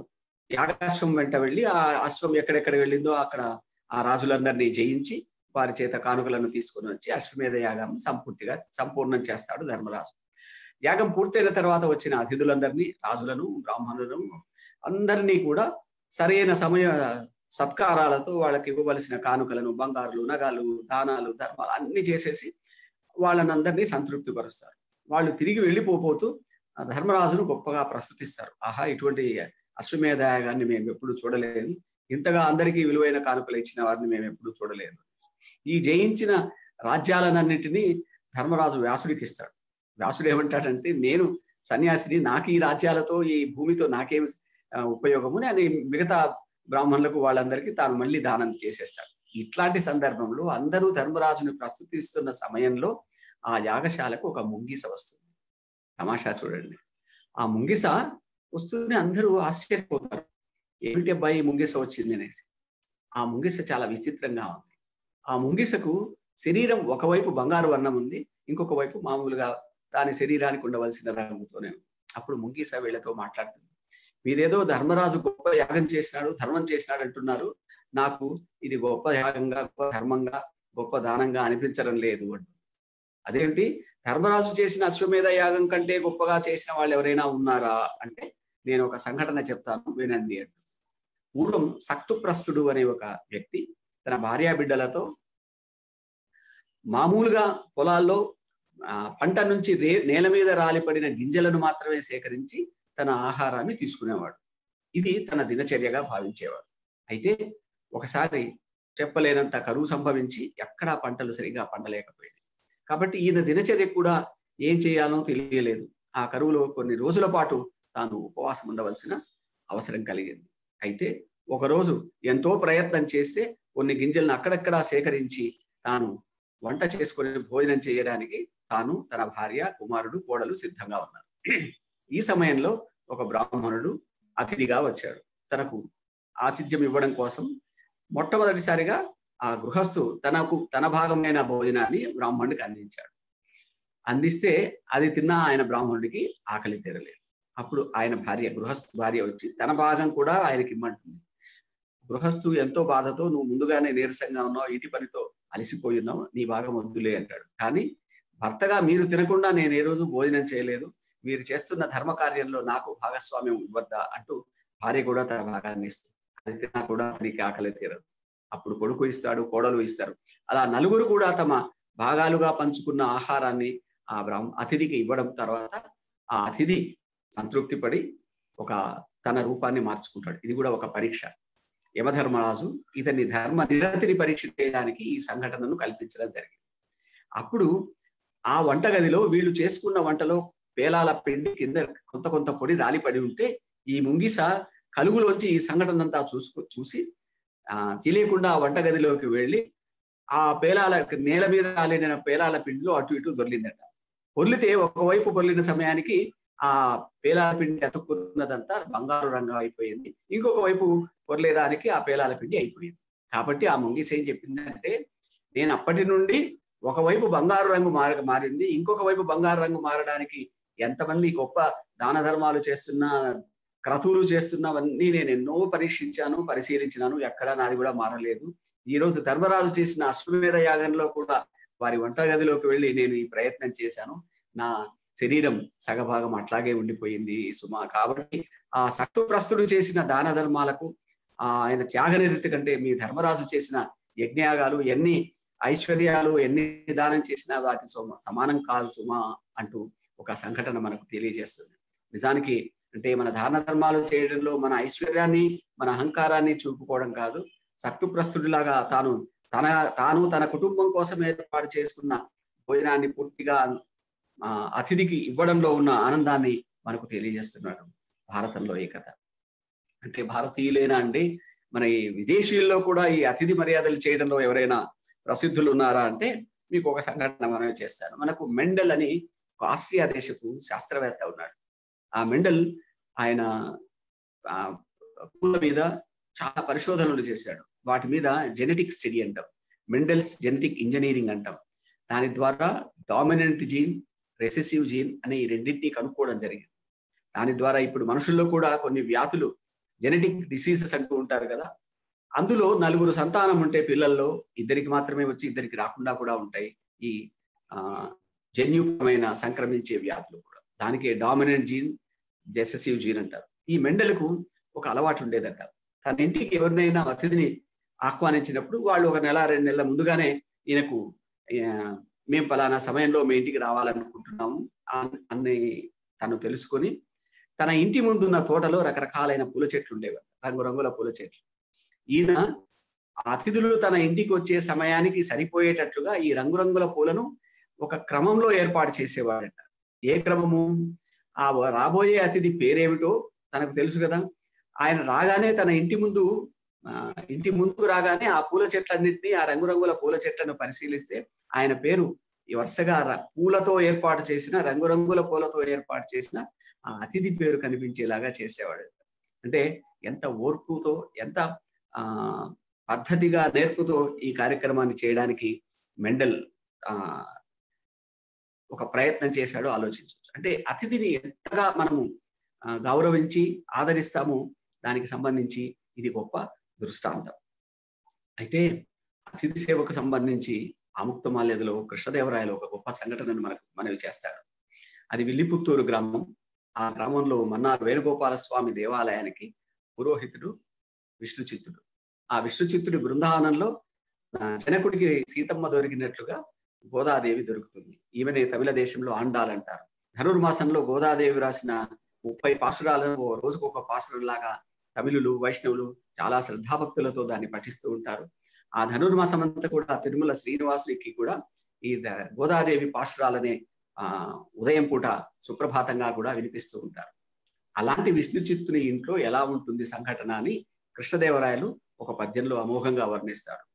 యాగాశ్వం వెంట వెళ్ళి ఆ అశ్వం ఎక్కడెక్కడ వెళ్ళిందో అక్కడ ఆ రాజులందరినీ జయించి వారి చేత కానుకలను తీసుకొని వచ్చి అశ్వమేధ యాగం సంపూర్తిగా సంపూర్ణం చేస్తాడు ధర్మరాజు యాగం పూర్తయిన తర్వాత వచ్చిన అతిథులందరినీ రాజులను బ్రాహ్మణులను అందరినీ కూడా సరైన సమయ సత్కారాలతో వాళ్ళకి ఇవ్వవలసిన కానుకలను బంగారులు నగాలు దానాలు ధర్మాలు అన్ని చేసేసి వాళ్ళనందరినీ సంతృప్తి పరుస్తారు వాళ్ళు తిరిగి వెళ్ళిపోతూ ధర్మరాజును గొప్పగా ప్రస్తుతిస్తారు ఆహా ఇటువంటి అశ్వమేధ యాగాన్ని మేము ఎప్పుడు చూడలేదు ఇంతగా అందరికీ విలువైన కానుకలు ఇచ్చిన వారిని మేము ఎప్పుడు చూడలేదు ఈ జయించిన రాజ్యాలన్నింటినీ ధర్మరాజు వ్యాసుడికి ఇస్తాడు వ్యాసుడు ఏమంటాడంటే నేను సన్యాసిని నాకు ఈ రాజ్యాలతో ఈ భూమితో నాకేం ఉపయోగము అని మిగతా బ్రాహ్మణులకు వాళ్ళందరికీ తాను మళ్ళీ దానం చేసేస్తాడు ఇట్లాంటి సందర్భంలో అందరూ ధర్మరాజుని ప్రస్తుతిస్తున్న సమయంలో ఆ యాగశాలకు ఒక ముంగిస వస్తుంది తమాషా చూడండి ఆ ముంగిస వస్తూనే అందరూ ఆశ్చర్యపోతారు ఏమిటి అబ్బాయి ముంగిస వచ్చింది అనేసి ఆ ముంగిస చాలా విచిత్రంగా ఉంది ఆ ముంగిసకు శరీరం ఒకవైపు బంగారు వర్ణం ఉంది ఇంకొక వైపు మామూలుగా దాని శరీరానికి ఉండవలసిన రంగుతోనే ఉంది అప్పుడు ముంగిస వీళ్ళతో మాట్లాడుతుంది మీదేదో ధర్మరాజు గొప్ప యాగం చేసినాడు ధర్మం చేసినాడు అంటున్నారు నాకు ఇది గొప్ప యాగంగా గొప్ప ధర్మంగా గొప్ప దానంగా అనిపించడం లేదు అంటు అదేంటి ధర్మరాజు చేసిన అశ్వమేధ యాగం కంటే గొప్పగా చేసిన వాళ్ళు ఎవరైనా ఉన్నారా అంటే నేను ఒక సంఘటన చెప్తాను వినండి అంటూ పూర్వం సక్తుప్రస్తుడు అనే ఒక వ్యక్తి తన భార్యా బిడ్డలతో మామూలుగా పొలాల్లో పంట నుంచి రే నేల మీద రాలిపడిన గింజలను మాత్రమే సేకరించి తన ఆహారాన్ని తీసుకునేవాడు ఇది తన దినచర్యగా భావించేవాడు అయితే ఒకసారి చెప్పలేనంత కరువు సంభవించి ఎక్కడా పంటలు సరిగా పండలేకపోయింది కాబట్టి ఈయన దినచర్య కూడా ఏం చేయాలో తెలియలేదు ఆ కరువులో కొన్ని రోజుల పాటు తాను ఉపవాసం ఉండవలసిన అవసరం కలిగింది అయితే ఒకరోజు ఎంతో ప్రయత్నం చేస్తే కొన్ని గింజలను అక్కడక్కడా సేకరించి తాను వంట చేసుకుని భోజనం చేయడానికి తాను తన భార్య కుమారుడు కోడలు సిద్ధంగా ఉన్నారు ఈ సమయంలో ఒక బ్రాహ్మణుడు అతిథిగా వచ్చాడు తనకు ఆతిథ్యం ఇవ్వడం కోసం మొట్టమొదటిసారిగా ఆ గృహస్థు తనకు తన భాగమైన భోజనాన్ని బ్రాహ్మణుడికి అందించాడు అందిస్తే అది తిన్న ఆయన బ్రాహ్మణుడికి ఆకలి తీరలేదు అప్పుడు ఆయన భార్య గృహస్థు భార్య వచ్చి తన భాగం కూడా ఆయనకి ఇమ్మంటుంది గృహస్థు ఎంతో బాధతో నువ్వు ముందుగానే నీరసంగా ఉన్నావు ఇంటి పనితో అలసిపోయి ఉన్నావు నీ భాగం వద్దులే అంటాడు కానీ భర్తగా మీరు తినకుండా నేను ఏ రోజు భోజనం చేయలేదు మీరు చేస్తున్న ధర్మ కార్యంలో నాకు భాగస్వామ్యం ఇవ్వద్దా అంటూ భార్య కూడా తన భాగాన్ని ఇస్తుంది అది తిన్నా కూడా నీకు ఆకలి తీరదు అప్పుడు కొడుకు ఇస్తాడు కోడలు ఇస్తారు అలా నలుగురు కూడా తమ భాగాలుగా పంచుకున్న ఆహారాన్ని ఆ బ్రాహ్మ అతిథికి ఇవ్వడం తర్వాత ఆ అతిథి సంతృప్తి పడి ఒక తన రూపాన్ని మార్చుకుంటాడు ఇది కూడా ఒక పరీక్ష యమధర్మరాజు ఇతని ధర్మ నిరతిని పరీక్ష చేయడానికి ఈ సంఘటనను కల్పించడం జరిగింది అప్పుడు ఆ వంటగదిలో వీళ్ళు చేసుకున్న వంటలో పేలాల పిండి కింద కొంత కొంత పొడి రాలిపడి ఉంటే ఈ ముంగిస కలుగులోంచి ఈ సంఘటన అంతా చూసుకు చూసి ఆ తెలియకుండా ఆ వంటగదిలోకి వెళ్ళి ఆ పేలాల నేల మీద రాలిన పేలాల పిండిలో అటు ఇటు దొర్లిందట పొర్లితే ఒకవైపు పొర్లిన సమయానికి ఆ పేలాల పిండి అతుక్కున్నదంతా బంగారు రంగు అయిపోయింది ఇంకొక వైపు పొర్లేదానికి ఆ పేలాల పిండి అయిపోయింది కాబట్టి ఆ ముంగిస ఏం చెప్పిందంటే నేను అప్పటి నుండి ఒకవైపు బంగారు రంగు మార మారింది ఇంకొక వైపు బంగారు రంగు మారడానికి ఎంతమంది గొప్ప దాన ధర్మాలు చేస్తున్నా క్రతువులు చేస్తున్నవన్నీ నేను ఎన్నో పరీక్షించాను పరిశీలించినాను ఎక్కడా నాది కూడా మారలేదు ఈ రోజు ధర్మరాజు చేసిన అశ్వమేధ యాగంలో కూడా వారి వంటగదిలోకి వెళ్ళి నేను ఈ ప్రయత్నం చేశాను నా శరీరం సగభాగం అట్లాగే ఉండిపోయింది సుమా కాబట్టి ఆ సత్వప్రస్తుడు చేసిన దాన ధర్మాలకు ఆ ఆయన త్యాగనిరతి కంటే మీ ధర్మరాజు చేసిన యజ్ఞయాగాలు ఎన్ని ఐశ్వర్యాలు ఎన్ని దానం చేసినా వాటి సోమ సమానం కాదు సుమా అంటూ ఒక సంఘటన మనకు తెలియజేస్తుంది నిజానికి అంటే మన దాన ధర్మాలు చేయడంలో మన ఐశ్వర్యాన్ని మన అహంకారాన్ని చూపుకోవడం కాదు సత్తుప్రస్తుడిలాగా తాను తన తాను తన కుటుంబం కోసం ఏర్పాటు చేసుకున్న భోజనాన్ని పూర్తిగా అతిథికి ఇవ్వడంలో ఉన్న ఆనందాన్ని మనకు తెలియజేస్తున్నాడు భారతంలో ఈ కథ అంటే భారతీయులేనా అండి మన ఈ విదేశీయుల్లో కూడా ఈ అతిథి మర్యాదలు చేయడంలో ఎవరైనా ప్రసిద్ధులు ఉన్నారా అంటే మీకు ఒక సంఘటన మనం చేస్తాను మనకు మెండల్ అని ఒక ఆస్ట్రియా దేశపు శాస్త్రవేత్త ఉన్నాడు ఆ మెండల్ ఆయన పూల మీద చాలా పరిశోధనలు చేశాడు వాటి మీద జెనెటిక్ స్టడీ అంటాం మెండల్స్ జెనెటిక్ ఇంజనీరింగ్ అంటాం దాని ద్వారా డామినెంట్ జీన్ రెసెసివ్ జీన్ అనే ఈ రెండింటిని కనుక్కోవడం జరిగింది దాని ద్వారా ఇప్పుడు మనుషుల్లో కూడా కొన్ని వ్యాధులు జెనెటిక్ డిసీజెస్ అంటూ ఉంటారు కదా అందులో నలుగురు సంతానం ఉంటే పిల్లల్లో ఇద్దరికి మాత్రమే వచ్చి ఇద్దరికి రాకుండా కూడా ఉంటాయి ఈ ఆ జన్యుపరమైన సంక్రమించే వ్యాధులు కూడా దానికి డామినెంట్ జీన్ జెసెసివ్ జీన్ అంటారు ఈ మెండలకు ఒక అలవాటు ఉండేదట తన ఇంటికి ఎవరినైనా అతిథిని ఆహ్వానించినప్పుడు వాళ్ళు ఒక నెల రెండు నెలల ముందుగానే ఈయనకు మేము పలానా సమయంలో మీ ఇంటికి రావాలనుకుంటున్నాము అన్ని తను తెలుసుకొని తన ఇంటి ముందున్న తోటలో రకరకాలైన పూల చెట్లు ఉండేవి రంగురంగుల పూల చెట్లు ఈయన అతిథులు తన ఇంటికి వచ్చే సమయానికి సరిపోయేటట్లుగా ఈ రంగురంగుల పూలను ఒక క్రమంలో ఏర్పాటు చేసేవాడట ఏ క్రమము ఆ రాబోయే అతిథి పేరేమిటో తనకు తెలుసు కదా ఆయన రాగానే తన ఇంటి ముందు ఇంటి ముందుకు రాగానే ఆ పూల చెట్లన్నింటినీ ఆ రంగురంగుల పూల చెట్లను పరిశీలిస్తే ఆయన పేరు ఈ వరుసగా ర- పూలతో ఏర్పాటు చేసిన రంగురంగుల పూలతో ఏర్పాటు చేసిన ఆ అతిథి పేరు కనిపించేలాగా చేసేవాడు అంటే ఎంత ఓర్పుతో ఎంత ఆ పద్ధతిగా నేర్పుతో ఈ కార్యక్రమాన్ని చేయడానికి మెండల్ ఆ ఒక ప్రయత్నం చేశాడో ఆలోచించవచ్చు అంటే అతిథిని ఎంతగా మనము ఆ, గౌరవించి ఆదరిస్తామో దానికి సంబంధించి ఇది గొప్ప దృష్టాంతం అయితే అతిథి సేవకు సంబంధించి ఆముక్తమాల్యదలో కృష్ణదేవరాయలు ఒక గొప్ప సంఘటనను మనకు మనవి చేస్తాడు అది విల్లిపుత్తూరు గ్రామం ఆ గ్రామంలో మన్నార్ వేణుగోపాల స్వామి దేవాలయానికి పురోహితుడు విష్ణుచిత్తుడు ఆ విష్ణుచిత్తుడి బృందావనంలో ఆ, జనకుడికి సీతమ్మ దొరికినట్లుగా గోదాదేవి దొరుకుతుంది ఈమెనే తమిళ దేశంలో ఆండాలంటారు ధనుర్మాసంలో గోదాదేవి రాసిన ముప్పై పాసురాలను ఓ రోజుకు ఒక పాసురంలాగా తమిళులు వైష్ణవులు చాలా శ్రద్ధాభక్తులతో దాన్ని పఠిస్తూ ఉంటారు ఆ ధనుర్మాసం అంతా కూడా తిరుమల శ్రీనివాసునికి కూడా ఈ ద- గోదాదేవి పాశురాలనే ఆ ఉదయం పూట సుప్రభాతంగా కూడా వినిపిస్తూ ఉంటారు అలాంటి విష్ణు చిత్తుని ఇంట్లో ఎలా ఉంటుంది సంఘటన అని కృష్ణదేవరాయలు ఒక పద్యంలో అమోఘంగా వర్ణిస్తాడు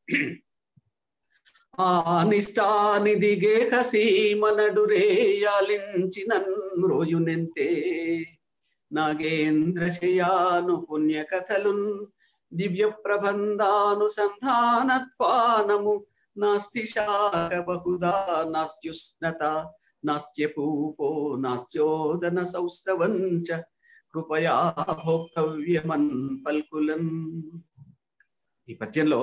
ఆ నిష్టానిధి గేహ సీమనడు రేయాలించినన్ రోయునెంతే నాగేంద్ర శయాను పుణ్య కథలున్ దివ్య ప్రబంధానుసంధానత్వానము నాస్తి శాఖ బహుదా నాస్త్యుష్ణత నాస్త్యపూపో నాస్త్యోదన సౌస్తవంచ కృపయా భోక్తవ్యమన్ పల్కులన్ ఈ పద్యంలో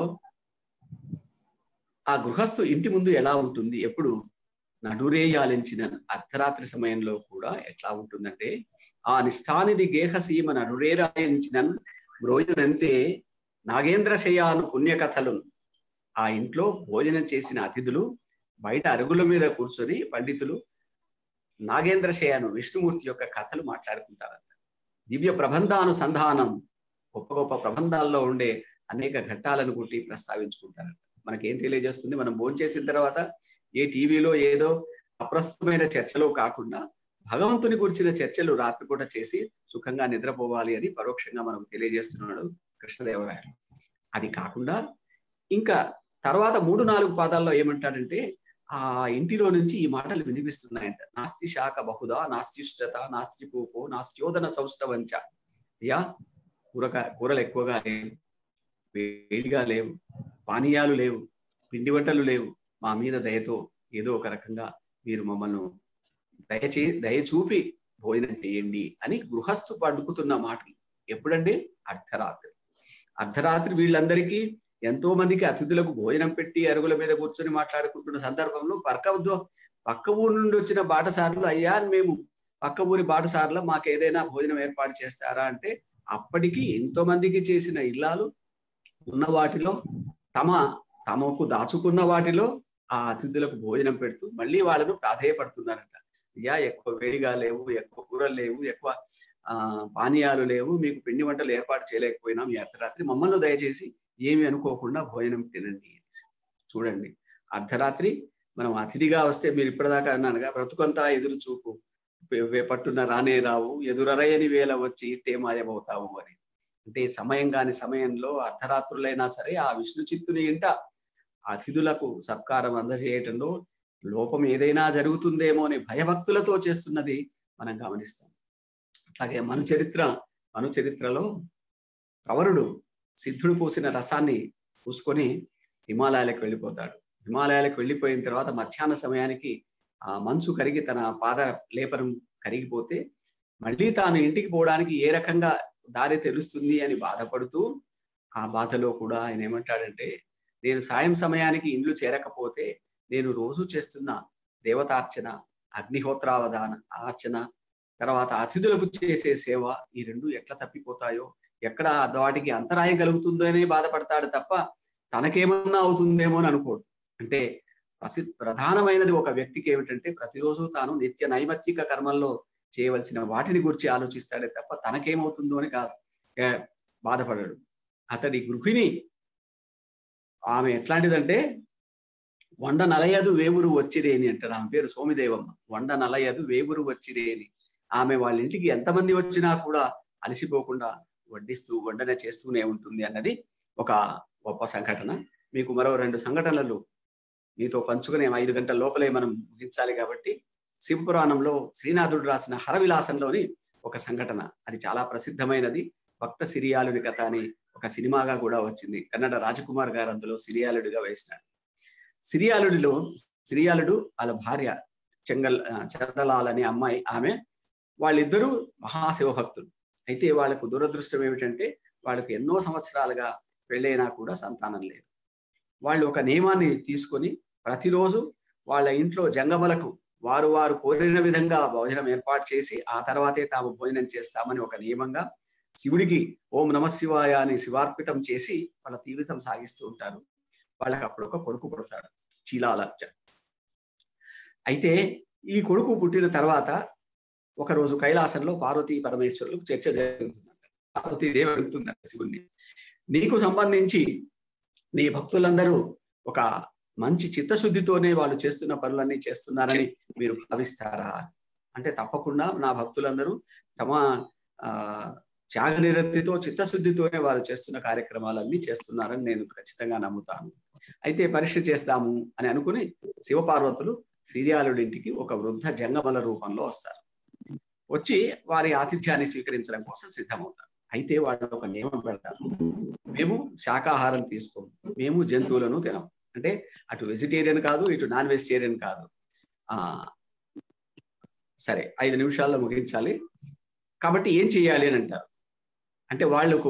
ఆ గృహస్థు ఇంటి ముందు ఎలా ఉంటుంది ఎప్పుడు నడురేయాలించిన అర్ధరాత్రి సమయంలో కూడా ఎట్లా ఉంటుందంటే ఆ నిష్ఠానిధి గేహసీమ నడురేరాయించిన మ్రోయునంతే నాగేంద్ర శయాను పుణ్యకథలు ఆ ఇంట్లో భోజనం చేసిన అతిథులు బయట అరుగుల మీద కూర్చొని పండితులు నాగేంద్ర శయాను విష్ణుమూర్తి యొక్క కథలు మాట్లాడుకుంటారంట దివ్య ప్రబంధానుసంధానం గొప్ప గొప్ప ప్రబంధాల్లో ఉండే అనేక ఘట్టాలను గుట్టి ప్రస్తావించుకుంటారంట మనకేం తెలియజేస్తుంది మనం భోంచేసిన తర్వాత ఏ టీవీలో ఏదో అప్రస్తుతమైన చర్చలో కాకుండా భగవంతుని గురించిన చర్చలు రాత్రిపూట చేసి సుఖంగా నిద్రపోవాలి అని పరోక్షంగా మనకు తెలియజేస్తున్నాడు కృష్ణదేవరాయలు అది కాకుండా ఇంకా తర్వాత మూడు నాలుగు పాదాల్లో ఏమంటాడంటే ఆ ఇంటిలో నుంచి ఈ మాటలు వినిపిస్తున్నాయంట నాస్తి శాఖ బహుదా నాస్తిష్టత నాస్తి పూపో నాస్త్యోదన సౌష్టవంచ అయ్యా కూరక కూరలు ఎక్కువగా లేవు వేడిగా లేవు పానీయాలు లేవు పిండి వంటలు లేవు మా మీద దయతో ఏదో ఒక రకంగా మీరు మమ్మల్ని దయచే దయ చూపి భోజనం చేయండి అని గృహస్థు పడుకుతున్న మాటలు ఎప్పుడండి అర్ధరాత్రి అర్ధరాత్రి వీళ్ళందరికీ ఎంతో మందికి అతిథులకు భోజనం పెట్టి అరుగుల మీద కూర్చొని మాట్లాడుకుంటున్న సందర్భంలో పక్క ఉద్దో పక్క ఊరు నుండి వచ్చిన బాటసారులు అయ్యా మేము పక్క ఊరి బాటసారులు మాకు ఏదైనా భోజనం ఏర్పాటు చేస్తారా అంటే అప్పటికి ఎంతో మందికి చేసిన ఇల్లాలు ఉన్న వాటిలో తమ తమకు దాచుకున్న వాటిలో ఆ అతిథులకు భోజనం పెడుతూ మళ్ళీ వాళ్ళను ప్రాధేయపడుతున్నారంట అయ్యా ఎక్కువ వేడిగా లేవు ఎక్కువ కూరలు లేవు ఎక్కువ ఆ పానీయాలు లేవు మీకు పిండి వంటలు ఏర్పాటు చేయలేకపోయినాం ఈ అర్ధరాత్రి మమ్మల్ని దయచేసి ఏమి అనుకోకుండా భోజనం తినండి చూడండి అర్ధరాత్రి మనం అతిథిగా వస్తే మీరు ఇప్పటిదాకా అన్నానుగా బ్రతుకంతా ఎదురు చూపు పట్టున రానే రావు ఎదురరయని వేళ వచ్చి ఇట్టే మాయమవుతావు అని అంటే సమయం కాని సమయంలో అర్ధరాత్రులైనా సరే ఆ విష్ణు చిత్తుని ఇంట అతిథులకు సత్కారం అందజేయటంలో లోపం ఏదైనా జరుగుతుందేమో అని భయభక్తులతో చేస్తున్నది మనం గమనిస్తాం అట్లాగే మను చరిత్ర మను చరిత్రలో ప్రవరుడు సిద్ధుడు పూసిన రసాన్ని పూసుకొని హిమాలయాలకు వెళ్ళిపోతాడు హిమాలయాలకు వెళ్ళిపోయిన తర్వాత మధ్యాహ్న సమయానికి ఆ మంచు కరిగి తన పాద లేపనం కరిగిపోతే మళ్ళీ తాను ఇంటికి పోవడానికి ఏ రకంగా దారి తెలుస్తుంది అని బాధపడుతూ ఆ బాధలో కూడా ఆయన ఏమంటాడంటే నేను సాయం సమయానికి ఇండ్లు చేరకపోతే నేను రోజు చేస్తున్న దేవతార్చన అగ్నిహోత్రావధాన ఆర్చన తర్వాత అతిథులకు చేసే సేవ ఈ రెండు ఎట్లా తప్పిపోతాయో ఎక్కడ వాటికి అంతరాయం కలుగుతుందో అని బాధపడతాడు తప్ప తనకేమన్నా అవుతుందేమో అని అనుకోడు అంటే ప్రసి ప్రధానమైనది ఒక వ్యక్తికి ఏమిటంటే ప్రతిరోజు తాను నిత్య నైమత్తిక కర్మల్లో చేయవలసిన వాటిని గురించి ఆలోచిస్తాడే తప్ప తనకేమవుతుందో అని కాదు బాధపడడు అతడి గృహిణి ఆమె ఎట్లాంటిదంటే వండ నలయదు వేవురు వచ్చిరేని అంటారు ఆమె పేరు సోమిదేవమ్మ వండ నలయదు వేవురు వచ్చిరేని ఆమె వాళ్ళ ఇంటికి ఎంతమంది వచ్చినా కూడా అలసిపోకుండా వడ్డిస్తూ వండన చేస్తూనే ఉంటుంది అన్నది ఒక గొప్ప సంఘటన మీకు మరో రెండు సంఘటనలు మీతో పంచుకునే ఐదు గంటల లోపలే మనం ముగించాలి కాబట్టి శివపురాణంలో శ్రీనాథుడు రాసిన హరవిలాసంలోని ఒక సంఘటన అది చాలా ప్రసిద్ధమైనది భక్త సిరియాలుడి కథ అని ఒక సినిమాగా కూడా వచ్చింది కన్నడ రాజకుమార్ గారు అందులో సిరియాలుడిగా వేసినాడు సిరియాలుడిలో సిరియాలుడు వాళ్ళ భార్య చెంగల్ చందలాల్ అనే అమ్మాయి ఆమె వాళ్ళిద్దరూ మహాశివభక్తులు అయితే వాళ్ళకు దురదృష్టం ఏమిటంటే వాళ్ళకు ఎన్నో సంవత్సరాలుగా పెళ్ళైనా కూడా సంతానం లేదు వాళ్ళు ఒక నియమాన్ని తీసుకొని ప్రతిరోజు వాళ్ళ ఇంట్లో జంగమలకు వారు వారు కోరిన విధంగా భోజనం ఏర్పాటు చేసి ఆ తర్వాతే తాము భోజనం చేస్తామని ఒక నియమంగా శివుడికి ఓం నమ శివాయ అని శివార్పితం చేసి వాళ్ళ జీవితం సాగిస్తూ ఉంటారు వాళ్ళకి అప్పుడు ఒక కొడుకు పుడతాడు చీలాలర్చ అయితే ఈ కొడుకు పుట్టిన తర్వాత ఒకరోజు కైలాసంలో పార్వతీ పరమేశ్వరులకు చర్చ జరుగుతుందంట పార్వతీదేవి అడుగుతుందంట శివుణ్ణి నీకు సంబంధించి నీ భక్తులందరూ ఒక మంచి చిత్తశుద్ధితోనే వాళ్ళు చేస్తున్న పనులన్నీ చేస్తున్నారని మీరు భావిస్తారా అంటే తప్పకుండా నా భక్తులందరూ తమ ఆ త్యాగనిరతితో చిత్తశుద్ధితోనే వారు చేస్తున్న కార్యక్రమాలన్నీ చేస్తున్నారని నేను ఖచ్చితంగా నమ్ముతాను అయితే పరీక్ష చేస్తాము అని అనుకుని శివపార్వతులు సిరియాలుడింటికి ఒక వృద్ధ జంగమల రూపంలో వస్తారు వచ్చి వారి ఆతిథ్యాన్ని స్వీకరించడం కోసం సిద్ధమవుతారు అయితే వాళ్ళు ఒక నియమం పెడతారు మేము శాకాహారం తీసుకోము మేము జంతువులను తినం అంటే అటు వెజిటేరియన్ కాదు ఇటు నాన్ వెజిటేరియన్ కాదు ఆ సరే ఐదు నిమిషాల్లో ముగించాలి కాబట్టి ఏం చేయాలి అని అంటారు అంటే వాళ్లకు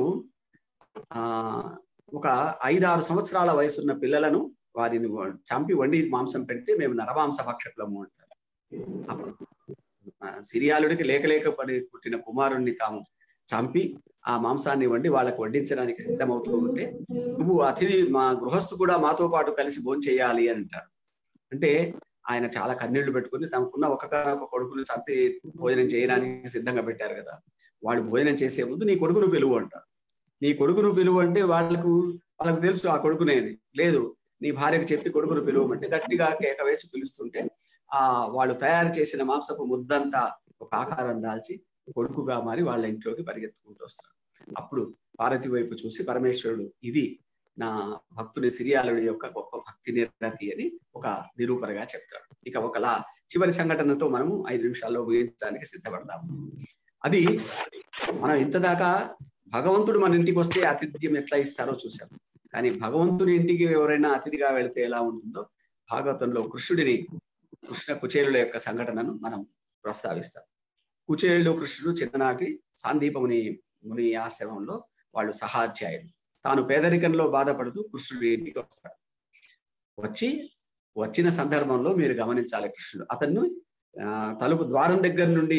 ఆ ఒక ఐదు ఆరు సంవత్సరాల వయసున్న పిల్లలను వారిని చంపి వండి మాంసం పెడితే మేము నరమాంస భక్షకులము అంటారు అప్పుడు సిరియాలుడికి లేక లేక పడి పుట్టిన కుమారుణ్ణి తాము చంపి ఆ మాంసాన్ని వండి వాళ్ళకు వడ్డించడానికి సిద్ధమవుతూ ఉంటే నువ్వు అతిథి మా గృహస్థు కూడా మాతో పాటు కలిసి భోంచేయాలి అని అంటారు అంటే ఆయన చాలా కన్నీళ్లు పెట్టుకుని తమకున్న ఒక ఒక కొడుకుని చంపి భోజనం చేయడానికి సిద్ధంగా పెట్టారు కదా వాళ్ళు భోజనం చేసే ముందు నీ కొడుకును పిలువు అంటారు నీ కొడుకును పిలువు అంటే వాళ్ళకు వాళ్ళకు తెలుసు ఆ కొడుకునేది లేదు నీ భార్యకు చెప్పి కొడుకును పిలువమంటే గట్టిగా కేక వేసి పిలుస్తుంటే ఆ వాళ్ళు తయారు చేసిన మాంసపు ముద్దంతా ఒక ఆకారం దాల్చి కొడుకుగా మారి వాళ్ళ ఇంట్లోకి పరిగెత్తుకుంటూ వస్తాడు అప్పుడు పార్వతి వైపు చూసి పరమేశ్వరుడు ఇది నా భక్తుని సిరియాలుడి యొక్క గొప్ప భక్తి నిరతి అని ఒక నిరూపణగా చెప్తాడు ఇక ఒకలా చివరి సంఘటనతో మనము ఐదు నిమిషాల్లో ముగించడానికి సిద్ధపడదాము అది మనం ఇంతదాకా భగవంతుడు మన ఇంటికి వస్తే ఆతిథ్యం ఎట్లా ఇస్తారో చూసాం కానీ భగవంతుని ఇంటికి ఎవరైనా అతిథిగా వెళితే ఎలా ఉంటుందో భాగవతంలో కృష్ణుడిని కృష్ణ కుచేలుల యొక్క సంఘటనను మనం ప్రస్తావిస్తాం కుచేలుడు కృష్ణుడు చిన్ననాటి సాందీపముని ముని ఆశ్రమంలో వాళ్ళు సహాధ్యాయులు తాను పేదరికంలో బాధపడుతూ కృష్ణుడి ఇంటికి వస్తాడు వచ్చి వచ్చిన సందర్భంలో మీరు గమనించాలి కృష్ణుడు అతను తలుపు ద్వారం దగ్గర నుండి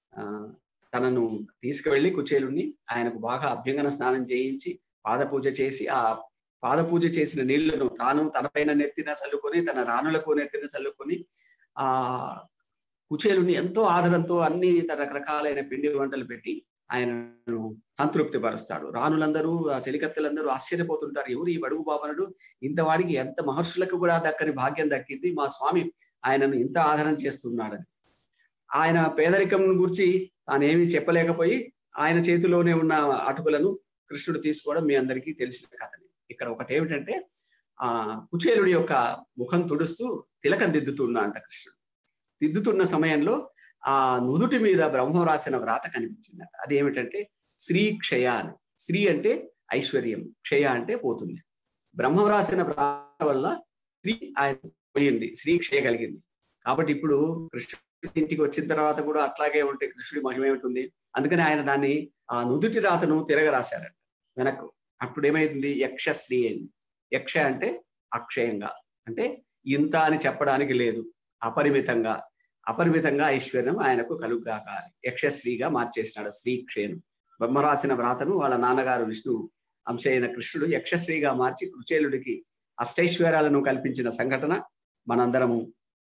తనను తీసుకువెళ్ళి కుచేలుని ఆయనకు బాగా అభ్యంగన స్నానం చేయించి పాదపూజ చేసి ఆ పాదపూజ చేసిన నీళ్లను తాను తనపైన నెత్తిన చల్లుకొని తన రాణులకు నెత్తిన చల్లుకొని ఆ కుచేలుని ఎంతో ఆదరంతో అన్ని రకరకాలైన పిండి వంటలు పెట్టి ఆయనను సంతృప్తి పరుస్తాడు రాణులందరూ ఆ చెలికత్తెలందరూ ఆశ్చర్యపోతుంటారు ఎవరు ఈ బడుగు బాబనుడు ఇంతవాడికి ఎంత మహర్షులకు కూడా దక్కని భాగ్యం దక్కింది మా స్వామి ఆయనను ఇంత ఆదరణ చేస్తున్నాడని ఆయన పేదరికం గురించి తానేమీ చెప్పలేకపోయి ఆయన చేతిలోనే ఉన్న అటుకులను కృష్ణుడు తీసుకోవడం మీ అందరికీ తెలిసిన కథని ఇక్కడ ఒకటి ఏమిటంటే ఆ కుచేలుడి యొక్క ముఖం తుడుస్తూ తిలకం దిద్దుతున్నా అంట కృష్ణుడు దిద్దుతున్న సమయంలో ఆ నుదుటి మీద బ్రహ్మ రాసిన వ్రాత కనిపించిందట అదేమిటంటే శ్రీ క్షయ అని శ్రీ అంటే ఐశ్వర్యం క్షయ అంటే పోతుంది బ్రహ్మ రాసిన వ్రాత వల్ల శ్రీ ఆయన పోయింది శ్రీ క్షయ కలిగింది కాబట్టి ఇప్పుడు కృష్ణుడి ఇంటికి వచ్చిన తర్వాత కూడా అట్లాగే ఉంటే కృష్ణుడి మహిమ ఏమిటి అందుకని ఆయన దాన్ని ఆ నుదుటి రాతను తిరగ రాశారట వెనక్కు అప్పుడు ఏమైంది యక్షశ్రీ అయింది యక్ష అంటే అక్షయంగా అంటే ఇంత అని చెప్పడానికి లేదు అపరిమితంగా అపరిమితంగా ఐశ్వర్యం ఆయనకు కలుగ్గాక యక్షశ్రీగా మార్చేసినాడు శ్రీక్షేను బ్రహ్మ రాసిన వ్రాతను వాళ్ళ నాన్నగారు విష్ణు అంశ అయిన కృష్ణుడు యక్షశ్రీగా మార్చి కుచేలుడికి అష్టైశ్వర్యాలను కల్పించిన సంఘటన మనందరము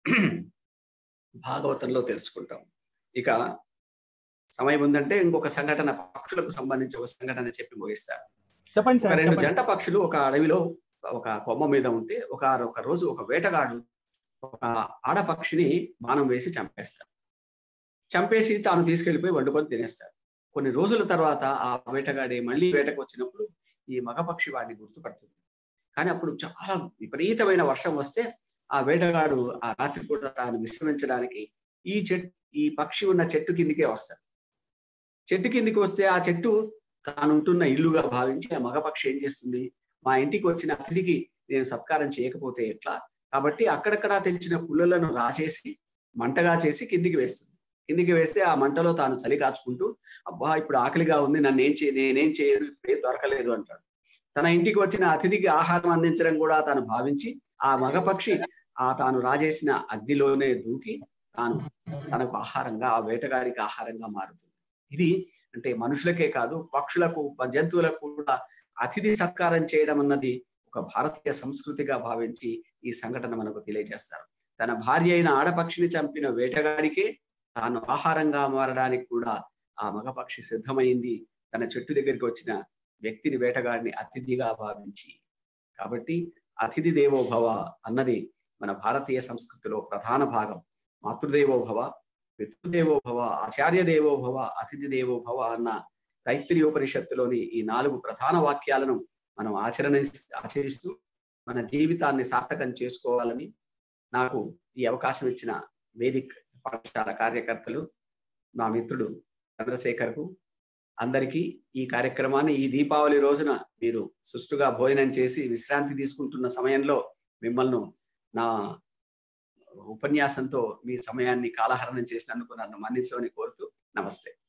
భాగవతంలో తెలుసుకుంటాం ఇక సమయం ఉందంటే ఇంకొక సంఘటన పక్షులకు సంబంధించి ఒక సంఘటన చెప్పి ముగిస్తారు చెప్పండి ఒక సార్ రెండు చెప్పండి. జంట పక్షులు ఒక అడవిలో ఒక కొమ్మ మీద ఉంటే ఒక ఒక రోజు ఒక వేటగాడు ఒక ఆడపక్షిని బాణం వేసి చంపేస్తాడు చంపేసి తాను తీసుకెళ్లిపోయి వండుకొని తినేస్తాడు కొన్ని రోజుల తర్వాత ఆ వేటగాడి మళ్ళీ వేటకు వచ్చినప్పుడు ఈ మగపక్షి వాడిని గుర్తుపడుతుంది కానీ అప్పుడు చాలా విపరీతమైన వర్షం వస్తే ఆ వేటగాడు ఆ రాత్రి కూడా తాను విశ్రమించడానికి ఈ చెట్టు ఈ పక్షి ఉన్న చెట్టు కిందికే వస్తాడు చెట్టు కిందికి వస్తే ఆ చెట్టు తాను ఉంటున్న ఇల్లుగా భావించి ఆ మగపక్షి ఏం చేస్తుంది మా ఇంటికి వచ్చిన అతిథికి నేను సత్కారం చేయకపోతే ఎట్లా కాబట్టి అక్కడక్కడ తెచ్చిన పుల్లలను రాచేసి మంటగా చేసి కిందికి వేస్తుంది కిందికి వేస్తే ఆ మంటలో తాను చలి కాచుకుంటూ అబ్బా ఇప్పుడు ఆకలిగా ఉంది నన్ను ఏం చేయ నేనేం చేయను ఇప్పుడు ఏం దొరకలేదు అంటాడు తన ఇంటికి వచ్చిన అతిథికి ఆహారం అందించడం కూడా తాను భావించి ఆ మగపక్షి ఆ తాను రాజేసిన అగ్నిలోనే దూకి తాను తనకు ఆహారంగా ఆ వేటగాడికి ఆహారంగా మారుతుంది ఇది అంటే మనుషులకే కాదు పక్షులకు జంతువులకు కూడా అతిథి సత్కారం చేయడం అన్నది ఒక భారతీయ సంస్కృతిగా భావించి ఈ సంఘటన మనకు తెలియజేస్తారు తన భార్య అయిన ఆడపక్షిని చంపిన వేటగాడికే తాను ఆహారంగా మారడానికి కూడా ఆ మగపక్షి సిద్ధమైంది తన చెట్టు దగ్గరికి వచ్చిన వ్యక్తిని వేటగాడిని అతిథిగా భావించి కాబట్టి అతిథి దేవో భవ అన్నది మన భారతీయ సంస్కృతిలో ప్రధాన భాగం మాతృదేవో భవ పితృదేవో భవ ఆచార్య దేవో భవ అతిథి దేవో భవ అన్న తైత్రీయోపనిషత్తులోని ఈ నాలుగు ప్రధాన వాక్యాలను మనం ఆచరణ ఆచరిస్తూ మన జీవితాన్ని సార్థకం చేసుకోవాలని నాకు ఈ అవకాశం ఇచ్చిన వేదిక్ పాఠశాల కార్యకర్తలు నా మిత్రుడు చంద్రశేఖర్కు అందరికీ ఈ కార్యక్రమాన్ని ఈ దీపావళి రోజున మీరు సుష్టుగా భోజనం చేసి విశ్రాంతి తీసుకుంటున్న సమయంలో మిమ్మల్ని నా ఉపన్యాసంతో మీ సమయాన్ని కాలహరణం చేసినందుకు నన్ను మన్నించమని కోరుతూ నమస్తే